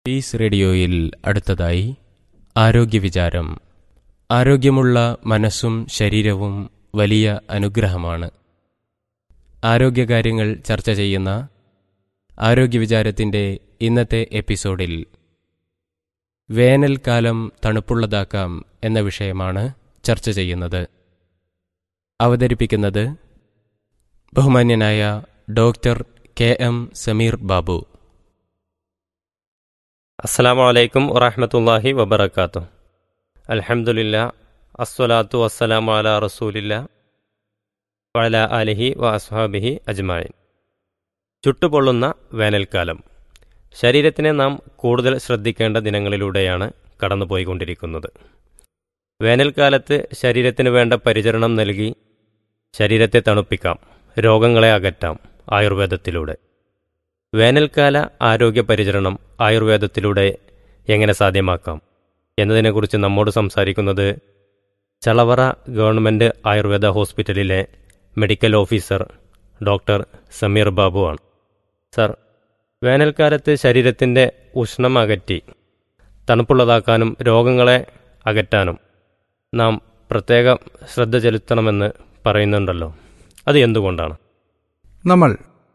Piece റേഡിയോയിൽ അടുത്തതായി ആരോഗ്യവിചാരം ആരോഗ്യമുള്ള മനസ്സും ശരീരവും വലിയ അനുഗ്രഹമാണ് ആരോഗ്യകാര്യങ്ങൾ ചർച്ച ചെയ്യുന്ന ആരോഗ്യവിചാരത്തിൻ്റെ ഇന്നത്തെ എപ്പിസോഡിൽ വേനൽക്കാലം തണുപ്പുള്ളതാക്കാം എന്ന വിഷയമാണ് ചർച്ച ചെയ്യുന്നത് അവതരിപ്പിക്കുന്നത് ബഹുമാന്യനായ doctor K M Sameer Babu അസ്സലാമു അലൈക്കും വറഹമത്തല്ലാഹി വബർക്കാത്തു അൽഹംദുലില്ല അസ്വലാത്തു വസ്സലാമു അല റസൂലില്ല വഅല അലിഹി വ അസ്ഹാബിഹി അജ്മായിൻ ചുട്ടുപൊള്ളുന്ന വേനൽക്കാലം ശരീരത്തിനെ നാം കൂടുതൽ ശ്രദ്ധിക്കേണ്ട ദിനങ്ങളിലൂടെയാണ് കടന്നുപോയിക്കൊണ്ടിരിക്കുന്നത് വേനൽക്കാലത്ത് ശരീരത്തിന് വേണ്ട പരിചരണം നൽകി ശരീരത്തെ തണുപ്പിക്കാം രോഗങ്ങളെ അകറ്റാം ആയുർവേദത്തിലൂടെ വേനൽക്കാല ആരോഗ്യ പരിചരണം ആയുർവേദത്തിലൂടെ എങ്ങനെ സാധ്യമാക്കാം എന്നതിനെക്കുറിച്ച് നമ്മോട് സംസാരിക്കുന്നത് ചളവറ ഗവൺമെൻറ് ആയുർവേദ ഹോസ്പിറ്റലിലെ medical officer doctor Sameer Babu ആണ് സർ വേനൽക്കാലത്ത് ശരീരത്തിൻ്റെ ഉഷ്ണം അകറ്റി തണുപ്പുള്ളതാക്കാനും രോഗങ്ങളെ അകറ്റാനും നാം പ്രത്യേക ശ്രദ്ധ ചെലുത്തണമെന്ന് പറയുന്നുണ്ടല്ലോ അത് എന്തുകൊണ്ടാണ് നമ്മൾ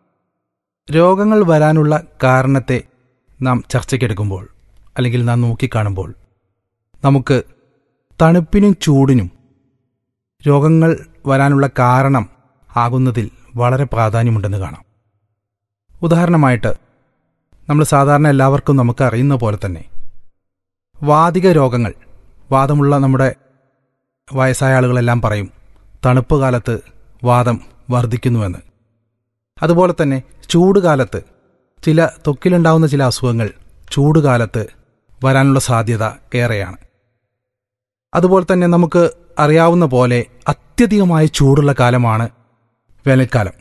രോഗങ്ങൾ വരാനുള്ള കാരണത്തെ നാം ചർച്ചയ്ക്കെടുക്കുമ്പോൾ അല്ലെങ്കിൽ നാം നോക്കിക്കാണുമ്പോൾ നമുക്ക് തണുപ്പിനും ചൂടിനും രോഗങ്ങൾ വരാനുള്ള കാരണം ആകുന്നതിൽ വളരെ പ്രാധാന്യമുണ്ടെന്ന് കാണാം ഉദാഹരണമായിട്ട് നമ്മൾ സാധാരണ എല്ലാവർക്കും നമുക്ക് അറിയുന്ന പോലെ തന്നെ വാതിക രോഗങ്ങൾ വാദമുള്ള നമ്മുടെ വയസ്സായ ആളുകളെല്ലാം പറയും തണുപ്പ് കാലത്ത് വാദം വർദ്ധിക്കുന്നുവെന്ന് അതുപോലെ തന്നെ ചൂടുകാലത്ത് ചില ത്വക്കിലുണ്ടാവുന്ന ചില അസുഖങ്ങൾ ചൂടുകാലത്ത് വരാനുള്ള സാധ്യത ഏറെയാണ് അതുപോലെ തന്നെ നമുക്ക് അറിയാവുന്ന പോലെ അത്യധികമായ ചൂടുള്ള കാലമാണ് വേനൽക്കാലം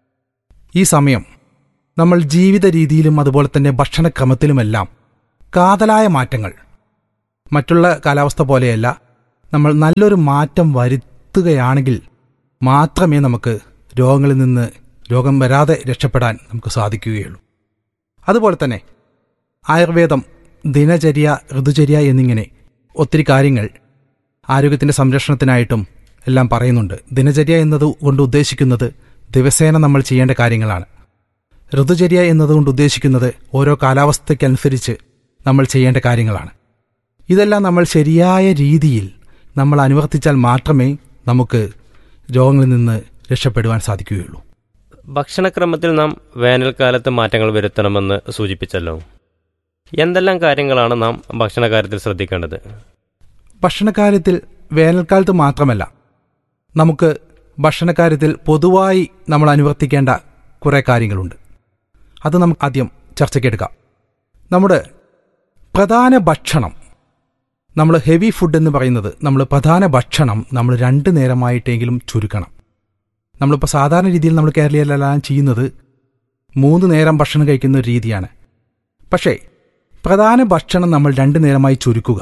ഈ സമയം നമ്മൾ ജീവിത രീതിയിലും അതുപോലെ തന്നെ ഭക്ഷണക്രമത്തിലുമെല്ലാം കാതലായ മാറ്റങ്ങൾ മറ്റുള്ള കാലാവസ്ഥ പോലെയല്ല നമ്മൾ നല്ലൊരു മാറ്റം വരുത്തുകയാണെങ്കിൽ മാത്രമേ നമുക്ക് രോഗങ്ങളിൽ നിന്ന് രോഗം വരാതെ രക്ഷപ്പെടാൻ നമുക്ക് സാധിക്കുകയുള്ളൂ അതുപോലെ തന്നെ ആയുർവേദം ദിനചര്യ ഋതുചര്യ എന്നിങ്ങനെ ഒത്തിരി കാര്യങ്ങൾ ആരോഗ്യത്തിൻ്റെ സംരക്ഷണത്തിനായിട്ടും എല്ലാം പറയുന്നുണ്ട് ദിനചര്യ എന്നത് കൊണ്ട് ഉദ്ദേശിക്കുന്നത് ദിവസേന നമ്മൾ ചെയ്യേണ്ട കാര്യങ്ങളാണ് ഋതുചര്യ എന്നതുകൊണ്ട് ഉദ്ദേശിക്കുന്നത് ഓരോ കാലാവസ്ഥയ്ക്കനുസരിച്ച് നമ്മൾ ചെയ്യേണ്ട കാര്യങ്ങളാണ് ഇതെല്ലാം നമ്മൾ ശരിയായ രീതിയിൽ നമ്മൾ അനുവർത്തിച്ചാൽ മാത്രമേ നമുക്ക് രോഗങ്ങളിൽ നിന്ന് രക്ഷപ്പെടുവാൻ സാധിക്കുകയുള്ളൂ ഭക്ഷണക്രമത്തിൽ നാം വേനൽക്കാലത്ത് മാറ്റങ്ങൾ വരുത്തണമെന്ന് സൂചിപ്പിച്ചല്ലോ എന്തെല്ലാം കാര്യങ്ങളാണ് നാം ഭക്ഷണകാര്യത്തിൽ ശ്രദ്ധിക്കേണ്ടത് ഭക്ഷണക്കാര്യത്തിൽ വേനൽക്കാലത്ത് മാത്രമല്ല നമുക്ക് ഭക്ഷണക്കാര്യത്തിൽ പൊതുവായി നമ്മൾ അനുവർത്തിക്കേണ്ട കുറേ കാര്യങ്ങളുണ്ട് അത് നമുക്ക് ആദ്യം ചർച്ചയ്ക്കെടുക്കാം നമ്മുടെ പ്രധാന ഭക്ഷണം നമ്മൾ ഹെവി ഫുഡ് എന്ന് പറയുന്നത് നമ്മൾ പ്രധാന ഭക്ഷണം നമ്മൾ രണ്ട് നേരമായിട്ടെങ്കിലും ചുരുക്കണം നമ്മളിപ്പോൾ സാധാരണ രീതിയിൽ നമ്മൾ കേരളീയരെല്ലാം ചെയ്യുന്നത് മൂന്ന് നേരം ഭക്ഷണം കഴിക്കുന്ന ഒരു രീതിയാണ് പക്ഷേ പ്രധാന ഭക്ഷണം നമ്മൾ രണ്ട് നേരമായി ചുരുക്കുക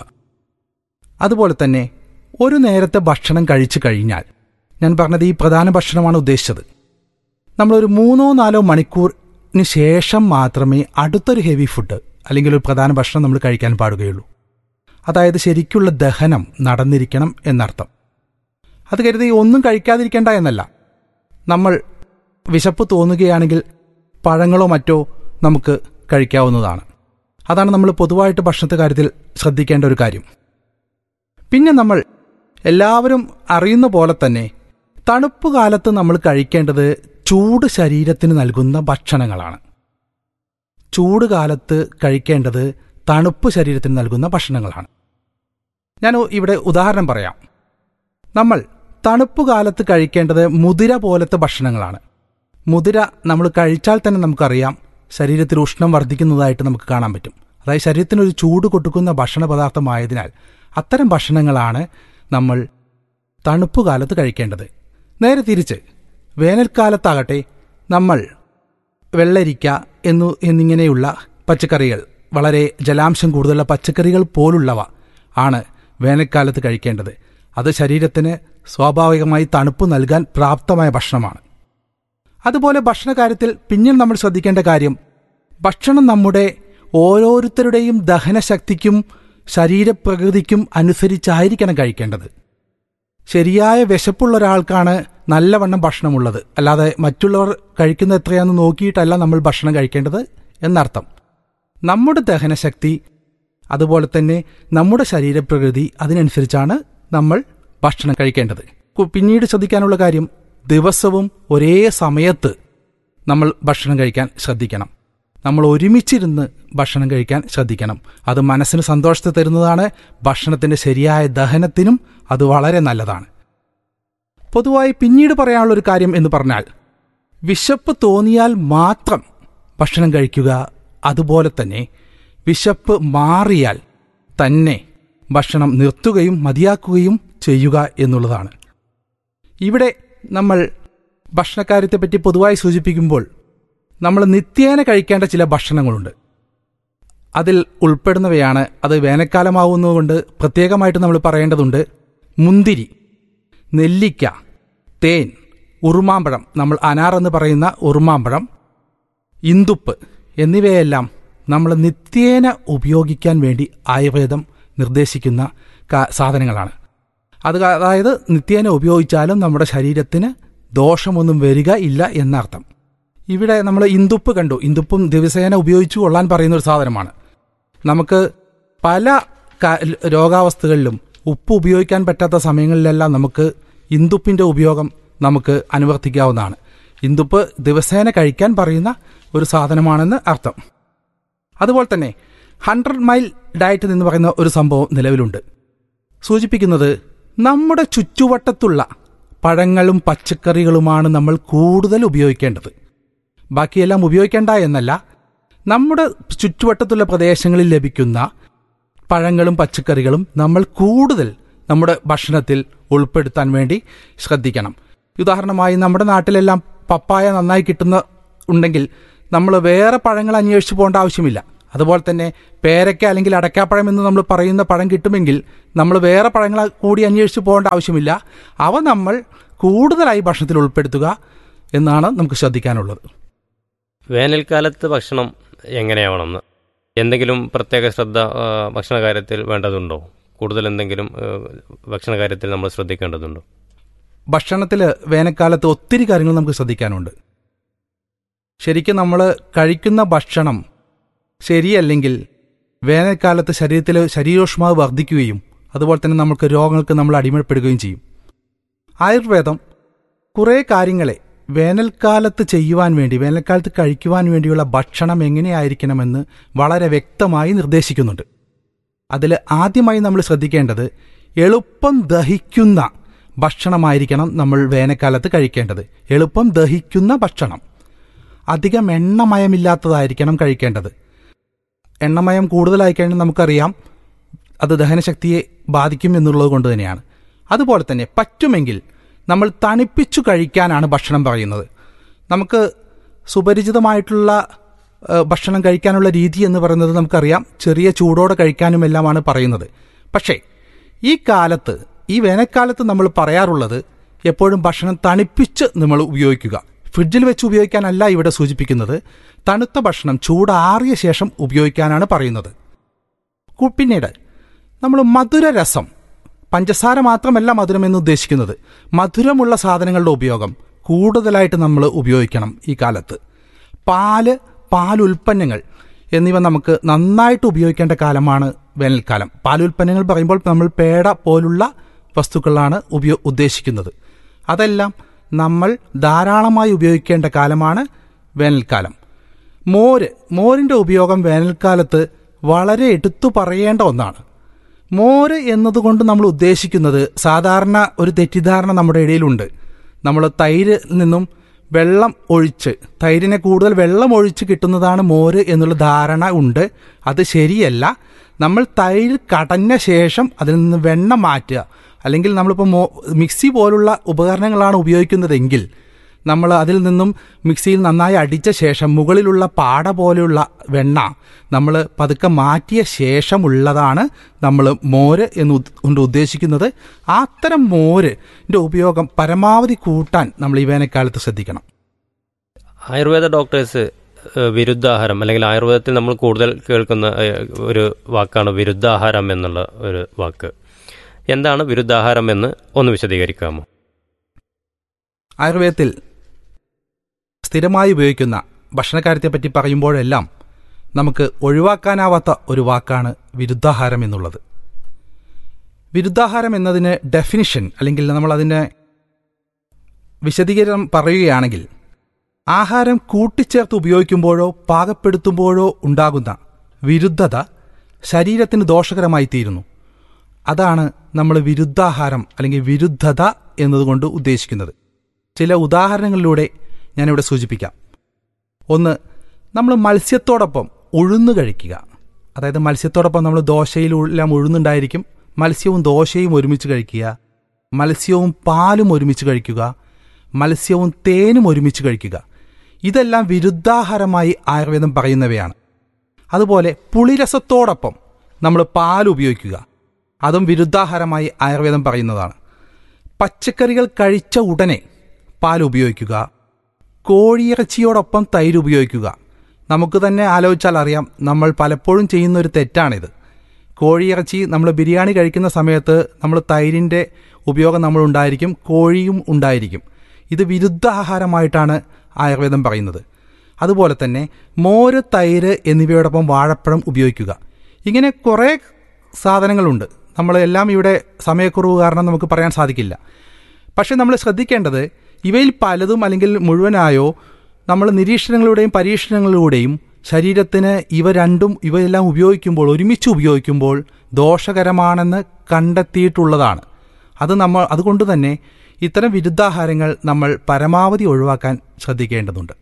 അതുപോലെ തന്നെ ഒരു നേരത്തെ ഭക്ഷണം കഴിച്ചു കഴിഞ്ഞാൽ ഞാൻ പറഞ്ഞത് ഈ പ്രധാന ഭക്ഷണമാണ് ഉദ്ദേശിച്ചത് നമ്മളൊരു മൂന്നോ നാലോ മണിക്കൂറിന് ശേഷം മാത്രമേ അടുത്തൊരു ഹെവി ഫുഡ് അല്ലെങ്കിൽ ഒരു പ്രധാന ഭക്ഷണം നമ്മൾ കഴിക്കാൻ പാടുകയുള്ളൂ അതായത് ശരിക്കുള്ള ദഹനം നടന്നിരിക്കണം എന്നർത്ഥം അത് കരുതി ഒന്നും കഴിക്കാതിരിക്കേണ്ട എന്നല്ല നമ്മൾ വിശപ്പ് തോന്നുകയാണെങ്കിൽ പഴങ്ങളോ മറ്റോ നമുക്ക് കഴിക്കാവുന്നതാണ് അതാണ് നമ്മൾ പൊതുവായിട്ട് ഭക്ഷണത്തെ കാര്യത്തിൽ ശ്രദ്ധിക്കേണ്ട ഒരു കാര്യം പിന്നെ നമ്മൾ എല്ലാവരും അറിയുന്ന പോലെ തന്നെ തണുപ്പ് കാലത്ത് നമ്മൾ കഴിക്കേണ്ടത് ചൂട് ശരീരത്തിന് നൽകുന്ന ഭക്ഷണങ്ങളാണ് ചൂട് കാലത്ത് കഴിക്കേണ്ടത് തണുപ്പ് ശരീരത്തിന് നൽകുന്ന ഭക്ഷണങ്ങളാണ് ഞാൻ ഇവിടെ ഉദാഹരണം പറയാം നമ്മൾ തണുപ്പ് കാലത്ത് കഴിക്കേണ്ടത് മുതിര പോലത്തെ ഭക്ഷണങ്ങളാണ് മുതിര നമ്മൾ കഴിച്ചാൽ തന്നെ നമുക്കറിയാം ശരീരത്തിൽ ഉഷ്ണം വർദ്ധിക്കുന്നതായിട്ട് നമുക്ക് കാണാൻ പറ്റും അതായത് ശരീരത്തിനൊരു ചൂട് കൊടുക്കുന്ന ഭക്ഷണ പദാർത്ഥമായതിനാൽ അത്തരം ഭക്ഷണങ്ങളാണ് നമ്മൾ തണുപ്പ് കാലത്ത് കഴിക്കേണ്ടത് നേരെ തിരിച്ച് വേനൽക്കാലത്താകട്ടെ നമ്മൾ വെള്ളരിക്ക എന്നു എന്നിങ്ങനെയുള്ള പച്ചക്കറികൾ വളരെ ജലാംശം കൂടുതലുള്ള പച്ചക്കറികൾ പോലുള്ളവ ആണ് വേനൽക്കാലത്ത് കഴിക്കേണ്ടത് അത് ശരീരത്തിന് സ്വാഭാവികമായി തണുപ്പ് നൽകാൻ പ്രാപ്തമായ ഭക്ഷണമാണ് അതുപോലെ ഭക്ഷണകാര്യത്തിൽ പിന്നീട് നമ്മൾ ശ്രദ്ധിക്കേണ്ട കാര്യം ഭക്ഷണം നമ്മുടെ ഓരോരുത്തരുടെയും ദഹനശക്തിക്കും ശരീരപ്രകൃതിക്കും അനുസരിച്ചായിരിക്കണം കഴിക്കേണ്ടത് ശരിയായ വിശപ്പുള്ള ഒരാൾക്കാണ് നല്ലവണ്ണം ഭക്ഷണമുള്ളത് അല്ലാതെ മറ്റുള്ളവർ കഴിക്കുന്ന എത്രയാണെന്ന് നോക്കിയിട്ടല്ല നമ്മൾ ഭക്ഷണം കഴിക്കേണ്ടത് എന്നർത്ഥം നമ്മുടെ ദഹനശക്തി അതുപോലെ തന്നെ നമ്മുടെ ശരീരപ്രകൃതി അതിനനുസരിച്ചാണ് നമ്മൾ ഭക്ഷണം കഴിക്കേണ്ടത് കു- പിന്നീട് ശ്രദ്ധിക്കാനുള്ള കാര്യം ദിവസവും ഒരേ സമയത്ത് നമ്മൾ ഭക്ഷണം കഴിക്കാൻ ശ്രദ്ധിക്കണം നമ്മൾ ഒരുമിച്ചിരുന്ന് ഭക്ഷണം കഴിക്കാൻ ശ്രദ്ധിക്കണം അത് മനസ്സിന് സന്തോഷത്തെ തരുന്നതാണ് ഭക്ഷണത്തിന്റെ ശരിയായ ദഹനത്തിനും അത് വളരെ നല്ലതാണ് പൊതുവായി പിന്നീട് പറയാനുള്ള ഒരു കാര്യം എന്ന് പറഞ്ഞാൽ വിശപ്പ് തോന്നിയാൽ മാത്രം ഭക്ഷണം കഴിക്കുക അതുപോലെ തന്നെ വിശപ്പ് മാറിയാൽ തന്നെ ഭക്ഷണം നിർത്തുകയും മതിയാക്കുകയും ചെയ്യുക എന്നുള്ളതാണ് ഇവിടെ നമ്മൾ ഭക്ഷണക്കാര്യത്തെപ്പറ്റി പൊതുവായി സൂചിപ്പിക്കുമ്പോൾ നമ്മൾ നിത്യേന കഴിക്കേണ്ട ചില ഭക്ഷണങ്ങളുണ്ട് അതിൽ ഉൾപ്പെടുന്നവയാണ് അത് വേനൽക്കാലമാവുന്നതുകൊണ്ട് പ്രത്യേകമായിട്ട് നമ്മൾ പറയേണ്ടതുണ്ട് മുന്തിരി നെല്ലിക്ക തേൻ ഉറുമാമ്പഴം നമ്മൾ അനാർ എന്ന് പറയുന്ന ഉറുമാമ്പഴം ഇന്തുപ്പ് എന്നിവയെല്ലാം നമ്മൾ നിത്യേന ഉപയോഗിക്കാൻ വേണ്ടി ആയുർവേദം നിർദ്ദേശിക്കുന്ന കാ- സാധനങ്ങളാണ് അത് കാ- അതായത് നിത്യേന ഉപയോഗിച്ചാലും നമ്മുടെ ശരീരത്തിന് ദോഷമൊന്നും വരിക ഇല്ല എന്നർത്ഥം ഇവിടെ നമ്മൾ ഇന്തുപ്പ് കണ്ടു ഇന്തുപ്പും ദിവസേന ഉപയോഗിച്ചു കൊള്ളാൻ പറയുന്ന ഒരു സാധനമാണ് നമുക്ക് പല ക- രോഗാവസ്ഥകളിലും ഉപ്പ് ഉപയോഗിക്കാൻ പറ്റാത്ത സമയങ്ങളിലെല്ലാം നമുക്ക് ഇന്തുപ്പിന്റെ ഉപയോഗം നമുക്ക് അനുവർത്തിക്കാവുന്നതാണ് ഇന്തുപ്പ് ദിവസേന കഴിക്കാൻ പറയുന്ന ഒരു സാധനമാണെന്ന് അർത്ഥം അതുപോലെ തന്നെ ഹൺഡ്രഡ് മൈൽ ഡയറ്റ് എന്ന് പറയുന്ന ഒരു സംഭവം നിലവിലുണ്ട് സൂചിപ്പിക്കുന്നത് നമ്മുടെ ചുറ്റുവട്ടത്തുള്ള പഴങ്ങളും പച്ചക്കറികളുമാണ് നമ്മൾ കൂടുതൽ ഉപയോഗിക്കേണ്ടത് ബാക്കിയെല്ലാം ഉപയോഗിക്കേണ്ട എന്നല്ല നമ്മുടെ ചുറ്റുവട്ടത്തുള്ള പ്രദേശങ്ങളിൽ ലഭിക്കുന്ന പഴങ്ങളും പച്ചക്കറികളും നമ്മൾ കൂടുതൽ നമ്മുടെ ഭക്ഷണത്തിൽ ഉൾപ്പെടുത്താൻ വേണ്ടി ശ്രദ്ധിക്കണം ഉദാഹരണമായി നമ്മുടെ നാട്ടിലെല്ലാം പപ്പായ നന്നായി കിട്ടുന്ന ഉണ്ടെങ്കിൽ നമ്മൾ വേറെ പഴങ്ങൾ അന്വേഷിച്ച് പോകേണ്ട ആവശ്യമില്ല അതുപോലെ തന്നെ പേരയ്ക്ക അല്ലെങ്കിൽ അടക്കാപ്പഴം എന്ന് നമ്മൾ പറയുന്ന പഴം കിട്ടുമെങ്കിൽ നമ്മൾ വേറെ പഴങ്ങൾ കൂടി അന്വേഷിച്ച് പോകേണ്ട ആവശ്യമില്ല അവ നമ്മൾ കൂടുതലായി ഭക്ഷണത്തിൽ ഉൾപ്പെടുത്തുക എന്നാണ് നമുക്ക് ശ്രദ്ധിക്കാനുള്ളത് വേനൽക്കാലത്ത് ഭക്ഷണം എങ്ങനെയാവണമെന്ന് എന്തെങ്കിലും പ്രത്യേക ശ്രദ്ധ ആ, ഭക്ഷണ കാര്യത്തിൽ വേണ്ടതുണ്ടോ കൂടുതൽ എന്തെങ്കിലും ആ, ഭക്ഷണ കാര്യത്തിൽ നമ്മൾ ശ്രദ്ധിക്കേണ്ടതുണ്ടോ ഭക്ഷണത്തിൽ വേനൽക്കാലത്ത് ഒത്തിരി കാര്യങ്ങൾ നമുക്ക് ശ്രദ്ധിക്കാനുണ്ട് ശരിക്കും നമ്മൾ കഴിക്കുന്ന ഭക്ഷണം ശരിയല്ലെങ്കിൽ വേനൽക്കാലത്ത് ശരീരത്തിൽ ശരീരോഷ്മാവ് വർദ്ധിക്കുകയും അതുപോലെ തന്നെ നമുക്ക് രോഗങ്ങൾക്ക് നമ്മൾ അടിമപ്പെടുകയും ചെയ്യും ആയുർവേദം കുറേ കാര്യങ്ങളെ വേനൽക്കാലത്ത് ചെയ്യുവാൻ വേണ്ടി വേനൽക്കാലത്ത് കഴിക്കുവാൻ വേണ്ടിയുള്ള ഭക്ഷണം എങ്ങനെയായിരിക്കണമെന്ന് വളരെ വ്യക്തമായി നിർദ്ദേശിക്കുന്നുണ്ട് അതിൽ ആദ്യമായി നമ്മൾ ശ്രദ്ധിക്കേണ്ടത് എളുപ്പം ദഹിക്കുന്ന ഭക്ഷണമായിരിക്കണം നമ്മൾ വേനൽക്കാലത്ത് കഴിക്കേണ്ടത് എളുപ്പം ദഹിക്കുന്ന ഭക്ഷണം അധികം എണ്ണമയമില്ലാത്തതായിരിക്കണം കഴിക്കേണ്ടത് എണ്ണമയം കൂടുതലായി കഴിഞ്ഞാൽ നമുക്കറിയാം അത് ദഹനശക്തിയെ ബാധിക്കും എന്നുള്ളത് കൊണ്ട് തന്നെയാണ് അതുപോലെ തന്നെ പറ്റുമെങ്കിൽ നമ്മൾ തണുപ്പിച്ചു കഴിക്കാനാണ് ഭക്ഷണം പറയുന്നത് നമുക്ക് സുപരിചിതമായിട്ടുള്ള ഏഹ്, ഭക്ഷണം കഴിക്കാനുള്ള രീതി എന്ന് പറയുന്നത് നമുക്കറിയാം ചെറിയ ചൂടോടെ കഴിക്കാനും എല്ലാമാണ് പറയുന്നത് പക്ഷേ ഈ കാലത്ത് ഈ വേനൽക്കാലത്ത് നമ്മൾ പറയാറുള്ളത് എപ്പോഴും ഭക്ഷണം തണുപ്പിച്ച് നമ്മൾ ഉപയോഗിക്കുക ഫ്രിഡ്ജിൽ വെച്ച് ഉപയോഗിക്കാനല്ല ഇവിടെ സൂചിപ്പിക്കുന്നത് തണുത്ത ഭക്ഷണം ചൂടാറിയ ശേഷം ഉപയോഗിക്കാനാണ് പറയുന്നത് കു- പിന്നീട് നമ്മൾ മധുരരസം പഞ്ചസാര മാത്രമല്ല മധുരം എന്ന് ഉദ്ദേശിക്കുന്നത് മധുരമുള്ള സാധനങ്ങളുടെ ഉപയോഗം കൂടുതലായിട്ട് നമ്മൾ ഉപയോഗിക്കണം ഈ കാലത്ത് പാല് പാലുൽപ്പന്നങ്ങൾ എന്നിവ നമുക്ക് നന്നായിട്ട് ഉപയോഗിക്കേണ്ട കാലമാണ് വേനൽക്കാലം പാലുൽപ്പന്നങ്ങൾ പറയുമ്പോൾ നമ്മൾ പേട പോലുള്ള വസ്തുക്കളാണ് ഉപയോ ഉദ്ദേശിക്കുന്നത് അതെല്ലാം നമ്മൾ ധാരാളമായി ഉപയോഗിക്കേണ്ട കാലമാണ് വേനൽക്കാലം മോര് മോരിന്റെ ഉപയോഗം വേനൽക്കാലത്ത് വളരെ എടുത്തു പറയേണ്ട ഒന്നാണ് മോര് എന്നതുകൊണ്ട് നമ്മൾ ഉദ്ദേശിക്കുന്നത് സാധാരണ ഒരു തെറ്റിദ്ധാരണ നമ്മുടെ ഇടയിലുണ്ട് നമ്മൾ തൈരിൽ നിന്നും വെള്ളം ഒഴിച്ച് തൈരിനെ കൂടുതൽ വെള്ളം ഒഴിച്ച് കിട്ടുന്നതാണ് മോര് എന്നുള്ള ധാരണ ഉണ്ട് അത് ശരിയല്ല നമ്മൾ തൈര് കടഞ്ഞ ശേഷം അതിൽ നിന്ന് വെണ്ണ മാറ്റുക അല്ലെങ്കിൽ നമ്മളിപ്പോൾ മോ മിക്സി പോലുള്ള ഉപകരണങ്ങളാണ് ഉപയോഗിക്കുന്നതെങ്കിൽ നമ്മൾ അതിൽ നിന്നും മിക്സിയിൽ നന്നായി അടിച്ച ശേഷം മുകളിലുള്ള പാട പോലെയുള്ള വെണ്ണ നമ്മൾ പതുക്കെ മാറ്റിയ ശേഷമുള്ളതാണ് നമ്മൾ മോര് എന്ന് ഉദ് കൊണ്ട് ഉദ്ദേശിക്കുന്നത് ആ അത്തരം മോരിൻ്റെ ഉപയോഗം പരമാവധി കൂട്ടാൻ നമ്മൾ ഈ വേനൽക്കാലത്ത് ശ്രദ്ധിക്കണം ആയുർവേദ ഡോക്ടേഴ്സ് ഏഹ്, വിരുദ്ധാഹാരം അല്ലെങ്കിൽ ആയുർവേദത്തിൽ നമ്മൾ കൂടുതൽ കേൾക്കുന്ന ഏഹ്, ഒരു വാക്കാണ് വിരുദ്ധാഹാരം എന്നുള്ള ഒരു വാക്ക് എന്താണ് വിരുദ്ധാഹാരം എന്ന് ഒന്ന് വിശദീകരിക്കാമോ ആയുർവേദത്തിൽ സ്ഥിരമായി ഉപയോഗിക്കുന്ന ഭക്ഷണകാര്യത്തെപ്പറ്റി പറയുമ്പോഴെല്ലാം നമുക്ക് ഒഴിവാക്കാനാവാത്ത ഒരു വാക്കാണ് വിരുദ്ധാഹാരം എന്നുള്ളത് വിരുദ്ധാഹാരം എന്നതിന് ഡെഫിനിഷൻ അല്ലെങ്കിൽ നമ്മൾ അതിൻ്റെ വിശദീകരണം പറയുകയാണെങ്കിൽ ആഹാരം കൂട്ടിച്ചേർത്ത് ഉപയോഗിക്കുമ്പോഴോ പാകപ്പെടുത്തുമ്പോഴോ ഉണ്ടാകുന്ന വിരുദ്ധത ശരീരത്തിന് ദോഷകരമായി തീരുന്നു അതാണ് നമ്മൾ വിരുദ്ധാഹാരം അല്ലെങ്കിൽ വിരുദ്ധത എന്നതുകൊണ്ട് ഉദ്ദേശിക്കുന്നത് ചില ഉദാഹരണങ്ങളിലൂടെ ഞാനിവിടെ സൂചിപ്പിക്കാം ഒന്ന് നമ്മൾ മത്സ്യത്തോടൊപ്പം ഉഴുന്ന് കഴിക്കുക അതായത് മത്സ്യത്തോടൊപ്പം നമ്മൾ ദോശയിലെല്ലാം ഉഴുന്നുണ്ടായിരിക്കും മത്സ്യവും ദോശയും ഒരുമിച്ച് കഴിക്കുക മത്സ്യവും പാലും ഒരുമിച്ച് കഴിക്കുക മത്സ്യവും തേനും ഒരുമിച്ച് കഴിക്കുക ഇതെല്ലാം വിരുദ്ധാഹാരമായി ആയുർവേദം പറയുന്നവയാണ് അതുപോലെ പുളിരസത്തോടൊപ്പം നമ്മൾ പാൽ ഉപയോഗിക്കുക അതും വിരുദ്ധാഹാരമായി ആയുർവേദം പറയുന്നതാണ് പച്ചക്കറികൾ കഴിച്ച ഉടനെ പാൽ ഉപയോഗിക്കുക കോഴിയിറച്ചിയോടൊപ്പം തൈര് ഉപയോഗിക്കുക നമുക്ക് തന്നെ ആലോചിച്ചാൽ അറിയാം നമ്മൾ പലപ്പോഴും ചെയ്യുന്ന ഒരു തെറ്റാണിത് കോഴിയിറച്ചി നമ്മൾ ബിരിയാണി കഴിക്കുന്ന സമയത്ത് നമ്മൾ തൈരിൻ്റെ ഉപയോഗം നമ്മൾ ഉണ്ടായിരിക്കും കോഴിയും ഉണ്ടായിരിക്കും ഇത് വിരുദ്ധ ആഹാരമായിട്ടാണ് ആയുർവേദം പറയുന്നത് അതുപോലെ തന്നെ മോര് തൈര് എന്നിവയോടൊപ്പം വാഴപ്പഴം ഉപയോഗിക്കുക ഇങ്ങനെ കുറേ സാധനങ്ങളുണ്ട് നമ്മളെല്ലാം ഇവിടെ സമയക്കുറവ് കാരണം നമുക്ക് പറയാൻ സാധിക്കില്ല പക്ഷെ നമ്മൾ ശ്രദ്ധിക്കേണ്ടത് ഇവയിൽ പലതും അല്ലെങ്കിൽ മുഴുവനായോ നമ്മൾ നിരീക്ഷണങ്ങളുടെയും പരീക്ഷണങ്ങളിലൂടെയും ശരീരത്തിന് ഇവ രണ്ടും ഇവയെല്ലാം ഉപയോഗിക്കുമ്പോൾ ഒരുമിച്ച് ഉപയോഗിക്കുമ്പോൾ ദോഷകരമാണെന്ന് കണ്ടെത്തിയിട്ടുള്ളതാണ് അത് നമ്മൾ അതുകൊണ്ട് തന്നെ ഇത്തരം വിരുദ്ധാഹാരങ്ങൾ നമ്മൾ പരമാവധി ഒഴിവാക്കാൻ ശ്രദ്ധിക്കേണ്ടതുണ്ട്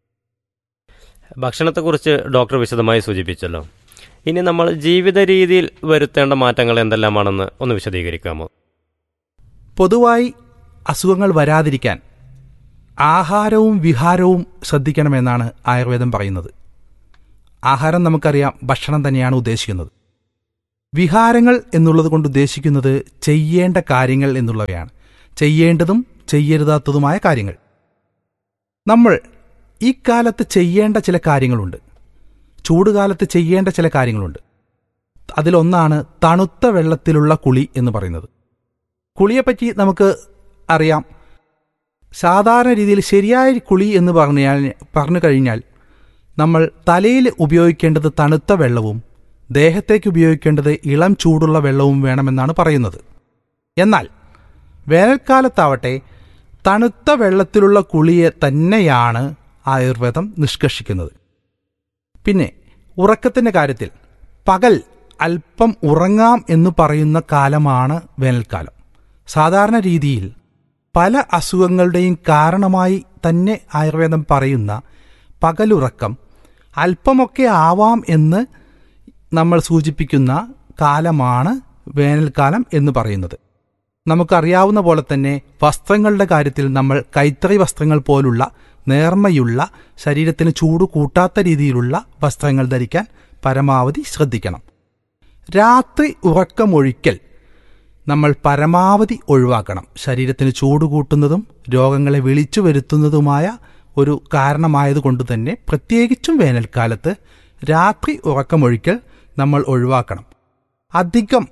ഭക്ഷണത്തെക്കുറിച്ച് ഡോക്ടർ വിശദമായി സൂചിപ്പിച്ചല്ലോ ഇനി നമ്മൾ ജീവിത രീതിയിൽ വരുത്തേണ്ട മാറ്റങ്ങൾ എന്തെല്ലാമാണെന്ന് ഒന്ന് വിശദീകരിക്കാമോ പൊതുവായി അസുഖങ്ങൾ വരാതിരിക്കാൻ ആഹാരവും വിഹാരവും ശ്രദ്ധിക്കണമെന്നാണ് ആയുർവേദം പറയുന്നത് ആഹാരം നമുക്കറിയാം ഭക്ഷണം തന്നെയാണ് ഉദ്ദേശിക്കുന്നത് വിഹാരങ്ങൾ എന്നുള്ളത് കൊണ്ട് ഉദ്ദേശിക്കുന്നത് ചെയ്യേണ്ട കാര്യങ്ങൾ എന്നുള്ളവയാണ് ചെയ്യേണ്ടതും ചെയ്യരുതാത്തതുമായ കാര്യങ്ങൾ നമ്മൾ ഈ കാലത്ത് ചെയ്യേണ്ട ചില കാര്യങ്ങളുണ്ട് ചൂടുകാലത്ത് ചെയ്യേണ്ട ചില കാര്യങ്ങളുണ്ട് അതിലൊന്നാണ് തണുത്ത വെള്ളത്തിലുള്ള കുളി എന്ന് പറയുന്നത് കുളിയെപ്പറ്റി നമുക്ക് അറിയാം സാധാരണ രീതിയിൽ ശരിയായ കുളി എന്ന് പറഞ്ഞാൽ പറഞ്ഞു കഴിഞ്ഞാൽ നമ്മൾ തലയിൽ ഉപയോഗിക്കേണ്ടത് തണുത്ത വെള്ളവും ദേഹത്തേക്ക് ഉപയോഗിക്കേണ്ടത് ഇളം ചൂടുള്ള വെള്ളവും വേണമെന്നാണ് പറയുന്നത് എന്നാൽ വേനൽക്കാലത്താവട്ടെ തണുത്ത വെള്ളത്തിലുള്ള കുളിയെ തന്നെയാണ് ആയുർവേദം നിഷ്കർഷിക്കുന്നത് പിന്നെ ഉറക്കത്തിന്റെ കാര്യത്തിൽ പകൽ അല്പം ഉറങ്ങാം എന്ന് പറയുന്ന കാലമാണ് വേനൽക്കാലം സാധാരണ രീതിയിൽ പല അസുഖങ്ങളുടെയും കാരണമായി തന്നെ ആയുർവേദം പറയുന്ന പകലുറക്കം അല്പമൊക്കെ ആവാം എന്ന് നമ്മൾ സൂചിപ്പിക്കുന്ന കാലമാണ് വേനൽക്കാലം എന്ന് പറയുന്നത് നമുക്കറിയാവുന്ന പോലെ തന്നെ വസ്ത്രങ്ങളുടെ കാര്യത്തിൽ നമ്മൾ കൈത്തറി വസ്ത്രങ്ങൾ പോലുള്ള നേർമ്മയുള്ള ശരീരത്തിന് ചൂട് കൂട്ടാത്ത രീതിയിലുള്ള വസ്ത്രങ്ങൾ ധരിക്കാൻ പരമാവധി ശ്രദ്ധിക്കണം രാത്രി ഉറക്കമൊഴിക്കൽ നമ്മൾ പരമാവധി ഒഴിവാക്കണം ശരീരത്തിന് ചൂട് കൂട്ടുന്നതും രോഗങ്ങളെ വിളിച്ചു വരുത്തുന്നതുമായ ഒരു കാരണമായതുകൊണ്ട് തന്നെ പ്രത്യേകിച്ചും വേനൽക്കാലത്ത് രാത്രി ഉറക്കമൊഴിക്കൽ നമ്മൾ ഒഴിവാക്കണം അധികം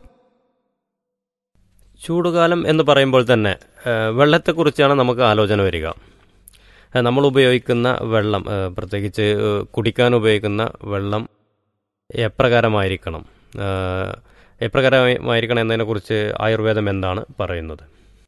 ചൂടുകാലം എന്ന് പറയുമ്പോൾ തന്നെ ഏഹ്, വെള്ളത്തെക്കുറിച്ചാണ് നമുക്ക് ആലോചന വരിക ഏഹ്, നമ്മൾ ഉപയോഗിക്കുന്ന വെള്ളം ഏഹ്, പ്രത്യേകിച്ച് ഏഹ്, കുടിക്കാൻ ഉപയോഗിക്കുന്ന വെള്ളം എപ്രകാരമായിരിക്കണം ഏഹ്, എപ്രകാരമായിരിക്കണം എന്നതിനെക്കുറിച്ച് ആയുർവേദം എന്താണ് പറയുന്നത്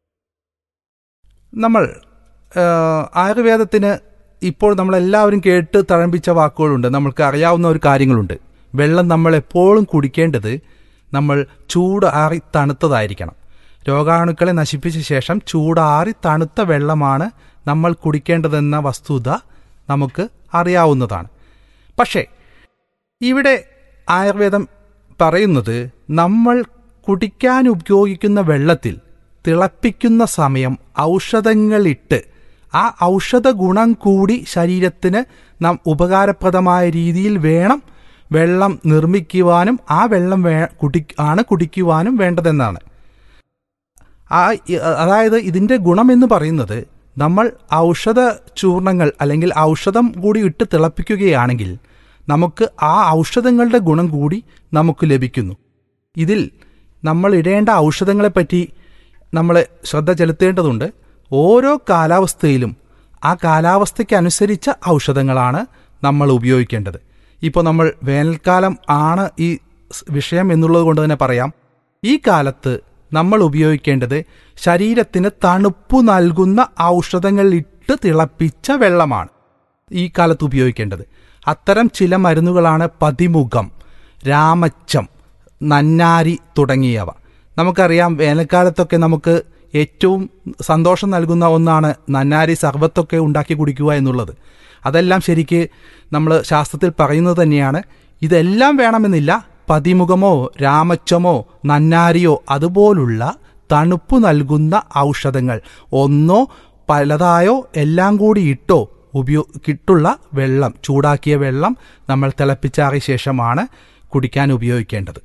നമ്മൾ ആ, ആയുർവേദത്തിന് ഇപ്പോൾ നമ്മളെല്ലാവരും കേട്ട് തഴമ്പിച്ച വാക്കുകളുണ്ട് നമ്മൾക്ക് അറിയാവുന്ന ഒരു കാര്യങ്ങളുണ്ട് വെള്ളം നമ്മൾ എപ്പോഴും കുടിക്കേണ്ടത് നമ്മൾ ചൂടാറി തണുത്തതായിരിക്കണം രോഗാണുക്കളെ നശിപ്പിച്ച ശേഷം ചൂടാറി തണുത്ത വെള്ളമാണ് നമ്മൾ കുടിക്കേണ്ടതെന്ന വസ്തുത നമുക്ക് അറിയാവുന്നതാണ് പക്ഷേ ഇവിടെ ആയുർവേദം പറയുന്നത് നമ്മൾ കുടിക്കാൻ ഉപയോഗിക്കുന്ന വെള്ളത്തിൽ തിളപ്പിക്കുന്ന സമയം ഔഷധങ്ങളിട്ട് ആ ഔഷധ ഗുണം കൂടി ശരീരത്തിന് നാം ഉപകാരപ്രദമായ രീതിയിൽ വേണം വെള്ളം നിർമ്മിക്കുവാനും ആ വെള്ളം വേ കുടി ആണ് കുടിക്കുവാനും വേണ്ടതെന്നാണ് ആ ഇ- അതായത് ഇതിന്റെ ഗുണം എന്ന് പറയുന്നത് നമ്മൾ ഔഷധ ചൂർണങ്ങൾ അല്ലെങ്കിൽ ഔഷധം കൂടി ഇട്ട് തിളപ്പിക്കുകയാണെങ്കിൽ നമുക്ക് ആ ഔഷധങ്ങളുടെ ഗുണം കൂടി നമുക്ക് ലഭിക്കുന്നു ഇതിൽ നമ്മൾ ഇടേണ്ട ഔഷധങ്ങളെപ്പറ്റി നമ്മൾ ശ്രദ്ധ ചെലുത്തേണ്ടതുണ്ട് ഓരോ കാലാവസ്ഥയിലും ആ കാലാവസ്ഥയ്ക്കനുസരിച്ച ഔഷധങ്ങളാണ് നമ്മൾ ഉപയോഗിക്കേണ്ടത് ഇപ്പോൾ നമ്മൾ വേനൽക്കാലം ആണ് ഈ സ് വിഷയം എന്നുള്ളത് കൊണ്ട് തന്നെ പറയാം ഈ കാലത്ത് നമ്മൾ ഉപയോഗിക്കേണ്ടത് ശരീരത്തിന് തണുപ്പ് നൽകുന്ന ഔഷധങ്ങൾ ഇട്ട് തിളപ്പിച്ച വെള്ളമാണ് ഈ കാലത്ത് ഉപയോഗിക്കേണ്ടത് അത്തരം ചില മരുന്നുകളാണ് പതിമുഖം രാമച്ചം നന്നാരി തുടങ്ങിയവ നമുക്കറിയാം വേനൽക്കാലത്തൊക്കെ നമുക്ക് ഏറ്റവും സന്തോഷം നൽകുന്ന ഒന്നാണ് നന്നാരി സർബത്തൊക്കെ ഉണ്ടാക്കി കുടിക്കുക എന്നുള്ളത് അതെല്ലാം ശരിക്ക് നമ്മൾ ശാസ്ത്രത്തിൽ പറയുന്നത് തന്നെയാണ് ഇതെല്ലാം വേണമെന്നില്ല പതിമുഖമോ രാമച്ചമോ നന്നാരിയോ അതുപോലുള്ള തണുപ്പ് നൽകുന്ന ഔഷധങ്ങൾ ഒന്നോ പലതായോ എല്ലാം കൂടി ഇട്ടോ ഉപയോ കിട്ടുള്ള വെള്ളം ചൂടാക്കിയ വെള്ളം നമ്മൾ തിളപ്പിച്ചാറിയ ശേഷമാണ് കുടിക്കാൻ ഉപയോഗിക്കേണ്ടത്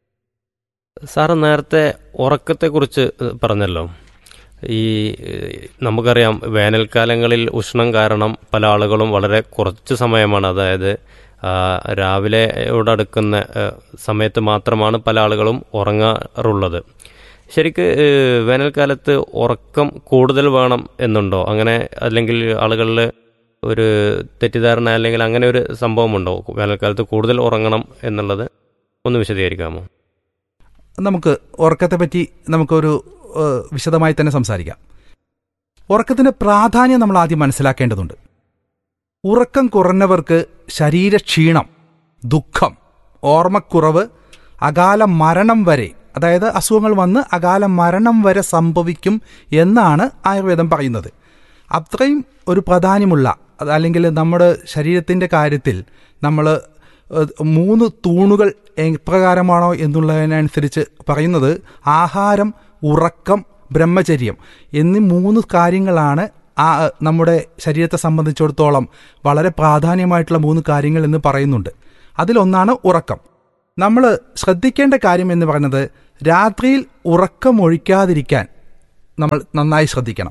സാറ് നേരത്തെ ഉറക്കത്തെക്കുറിച്ച് പറഞ്ഞല്ലോ ഈ ഏഹ്, നമുക്കറിയാം വേനൽക്കാലങ്ങളിൽ ഉഷ്ണം കാരണം പല ആളുകളും വളരെ കുറച്ച് സമയമാണ് അതായത് ആ, രാവിലെയോടടുക്കുന്ന ഏഹ്, സമയത്ത് മാത്രമാണ് പല ആളുകളും ഉറങ്ങാറുള്ളത് ശരിക്ക് ഏഹ്, വേനൽക്കാലത്ത് ഉറക്കം കൂടുതൽ വേണം എന്നുണ്ടോ അങ്ങനെ അല്ലെങ്കിൽ ആളുകളിൽ ഒരു തെറ്റിദ്ധാരണ അല്ലെങ്കിൽ അങ്ങനെ ഒരു സംഭവമുണ്ടോ വേനൽക്കാലത്ത് കൂടുതൽ ഉറങ്ങണം എന്നുള്ളത് ഒന്ന് വിശദീകരിക്കാമോ നമുക്ക് ഉറക്കത്തെ പറ്റി നമുക്കൊരു ഏഹ്, വിശദമായി തന്നെ സംസാരിക്കാം ഉറക്കത്തിന്റെ പ്രാധാന്യം നമ്മൾ ആദ്യം മനസ്സിലാക്കേണ്ടതുണ്ട് ഉറക്കം കുറഞ്ഞവർക്ക് ശരീരക്ഷീണം ദുഃഖം ഓർമ്മക്കുറവ് അകാല മരണം വരെ അതായത് അസുഖങ്ങൾ വന്ന് അകാല മരണം വരെ സംഭവിക്കും എന്നാണ് ആയുർവേദം പറയുന്നത് അത്രയും ഒരു പ്രാധാന്യമുള്ള അത് അല്ലെങ്കിൽ നമ്മുടെ ശരീരത്തിൻ്റെ കാര്യത്തിൽ നമ്മൾ മൂന്ന് തൂണുകൾ എപ്രകാരമാണോ എന്നുള്ളതിനനുസരിച്ച് പറയുന്നത് ആഹാരം ഉറക്കം ബ്രഹ്മചര്യം എന്നീ മൂന്ന് കാര്യങ്ങളാണ് ആ നമ്മുടെ ശരീരത്തെ സംബന്ധിച്ചിടത്തോളം വളരെ പ്രാധാന്യമായിട്ടുള്ള മൂന്ന് കാര്യങ്ങൾ എന്ന് പറയുന്നുണ്ട് അതിലൊന്നാണ് ഉറക്കം നമ്മൾ ശ്രദ്ധിക്കേണ്ട കാര്യം എന്ന് പറയുന്നത് രാത്രിയിൽ ഉറക്കമൊഴിക്കാതിരിക്കാൻ നമ്മൾ നന്നായി ശ്രദ്ധിക്കണം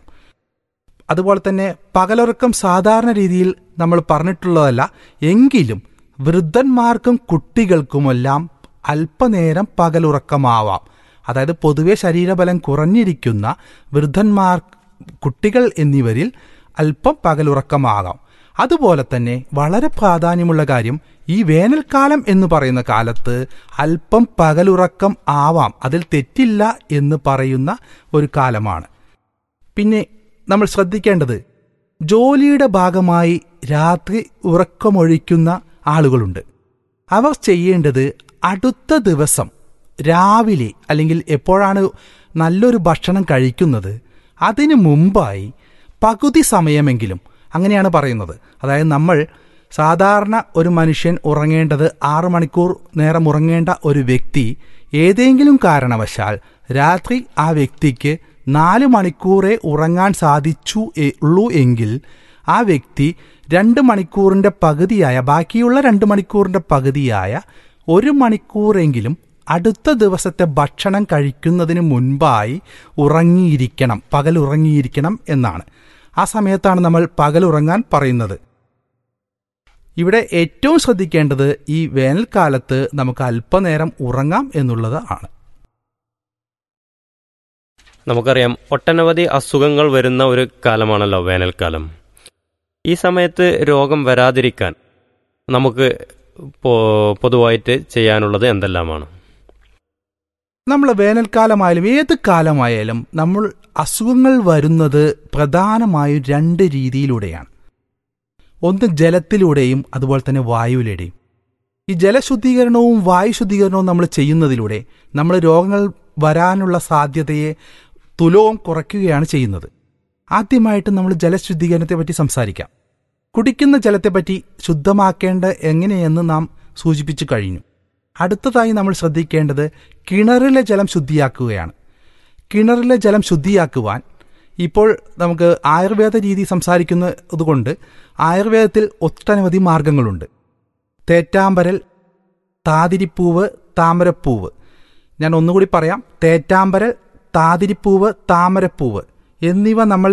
അതുപോലെ തന്നെ പകലുറക്കം സാധാരണ രീതിയിൽ നമ്മൾ പറഞ്ഞിട്ടുള്ളതല്ല എങ്കിലും വൃദ്ധന്മാർക്കും കുട്ടികൾക്കുമെല്ലാം അല്പനേരം പകലുറക്കമാവാം അതായത് പൊതുവെ ശരീരബലം കുറഞ്ഞിരിക്കുന്ന വൃദ്ധന്മാർ കുട്ടികൾ എന്നിവരിൽ അല്പം പകലുറക്കമാകാം അതുപോലെ തന്നെ വളരെ പ്രാധാന്യമുള്ള കാര്യം ഈ വേനൽക്കാലം എന്ന് പറയുന്ന കാലത്ത് അല്പം പകലുറക്കം ആവാം അതിൽ തെറ്റില്ല എന്ന് പറയുന്ന ഒരു കാലമാണ് പിന്നെ നമ്മൾ ശ്രദ്ധിക്കേണ്ടത് ജോലിയുടെ ഭാഗമായി രാത്രി ഉറക്കമൊഴിക്കുന്ന ആളുകളുണ്ട് അവർ ചെയ്യേണ്ടത് അടുത്ത ദിവസം രാവിലെ അല്ലെങ്കിൽ എപ്പോഴാണ് നല്ലൊരു ഭക്ഷണം കഴിക്കുന്നത് അതിനു മുമ്പായി പകുതി സമയമെങ്കിലും അങ്ങനെയാണ് പറയുന്നത് അതായത് നമ്മൾ സാധാരണ ഒരു മനുഷ്യൻ ഉറങ്ങേണ്ടത് ആറ് മണിക്കൂർ നേരം ഉറങ്ങേണ്ട ഒരു വ്യക്തി ഏതെങ്കിലും കാരണവശാൽ രാത്രി ആ വ്യക്തിക്ക് നാല് മണിക്കൂറേ ഉറങ്ങാൻ സാധിച്ചു എ- ഉള്ളൂ എങ്കിൽ ആ വ്യക്തി രണ്ട് മണിക്കൂറിൻ്റെ പകുതിയായ ബാക്കിയുള്ള രണ്ട് മണിക്കൂറിൻ്റെ പകുതിയായ ഒരു മണിക്കൂറെങ്കിലും അടുത്ത ദിവസത്തെ ഭക്ഷണം കഴിക്കുന്നതിന് മുൻപായി ഉറങ്ങിയിരിക്കണം പകൽ ഉറങ്ങിയിരിക്കണം എന്നാണ് ആ സമയത്താണ് നമ്മൾ പകൽ ഉറങ്ങാൻ പറയുന്നത് ഇവിടെ ഏറ്റവും ശ്രദ്ധിക്കേണ്ടത് ഈ വേനൽക്കാലത്ത് നമുക്ക് അല്പനേരം ഉറങ്ങാം എന്നുള്ളത് ആണ് നമുക്കറിയാം ഒട്ടനവധി അസുഖങ്ങൾ വരുന്ന ഒരു കാലമാണല്ലോ വേനൽക്കാലം ഈ സമയത്ത് രോഗം വരാതിരിക്കാൻ നമുക്ക് പൊ- പൊതുവായിട്ട് ചെയ്യാനുള്ളത് എന്തെല്ലാമാണ് നമ്മൾ വേനൽക്കാലമായാലും ഏത് കാലമായാലും നമ്മൾ അസുഖങ്ങൾ വരുന്നത് പ്രധാനമായും രണ്ട് രീതിയിലൂടെയാണ് ഒന്ന് ജലത്തിലൂടെയും അതുപോലെ തന്നെ വായുവിലൂടെയും ഈ ജലശുദ്ധീകരണവും വായു ശുദ്ധീകരണവും നമ്മൾ ചെയ്യുന്നതിലൂടെ നമ്മൾ രോഗങ്ങൾ വരാനുള്ള സാധ്യതയെ തുലവും കുറയ്ക്കുകയാണ് ചെയ്യുന്നത് ആദ്യമായിട്ട് നമ്മൾ ജലശുദ്ധീകരണത്തെ പറ്റി സംസാരിക്കാം കുടിക്കുന്ന ജലത്തെപ്പറ്റി ശുദ്ധമാക്കേണ്ട എങ്ങനെയെന്ന് നാം സൂചിപ്പിച്ചു കഴിഞ്ഞു അടുത്തതായി നമ്മൾ ശ്രദ്ധിക്കേണ്ടത് കിണറിലെ ജലം ശുദ്ധിയാക്കുകയാണ് കിണറിലെ ജലം ശുദ്ധിയാക്കുവാൻ ഇപ്പോൾ നമുക്ക് ആയുർവേദ രീതി സംസാരിക്കുന്നതുകൊണ്ട് ആയുർവേദത്തിൽ ഒട്ടനവധി മാർഗങ്ങളുണ്ട് തേറ്റാമ്പരൽ താതിരിപ്പൂവ് താമരപ്പൂവ് ഞാൻ ഒന്നുകൂടി പറയാം തേറ്റാമ്പരൽ താതിരിപ്പൂവ് താമരപ്പൂവ് എന്നിവ നമ്മൾ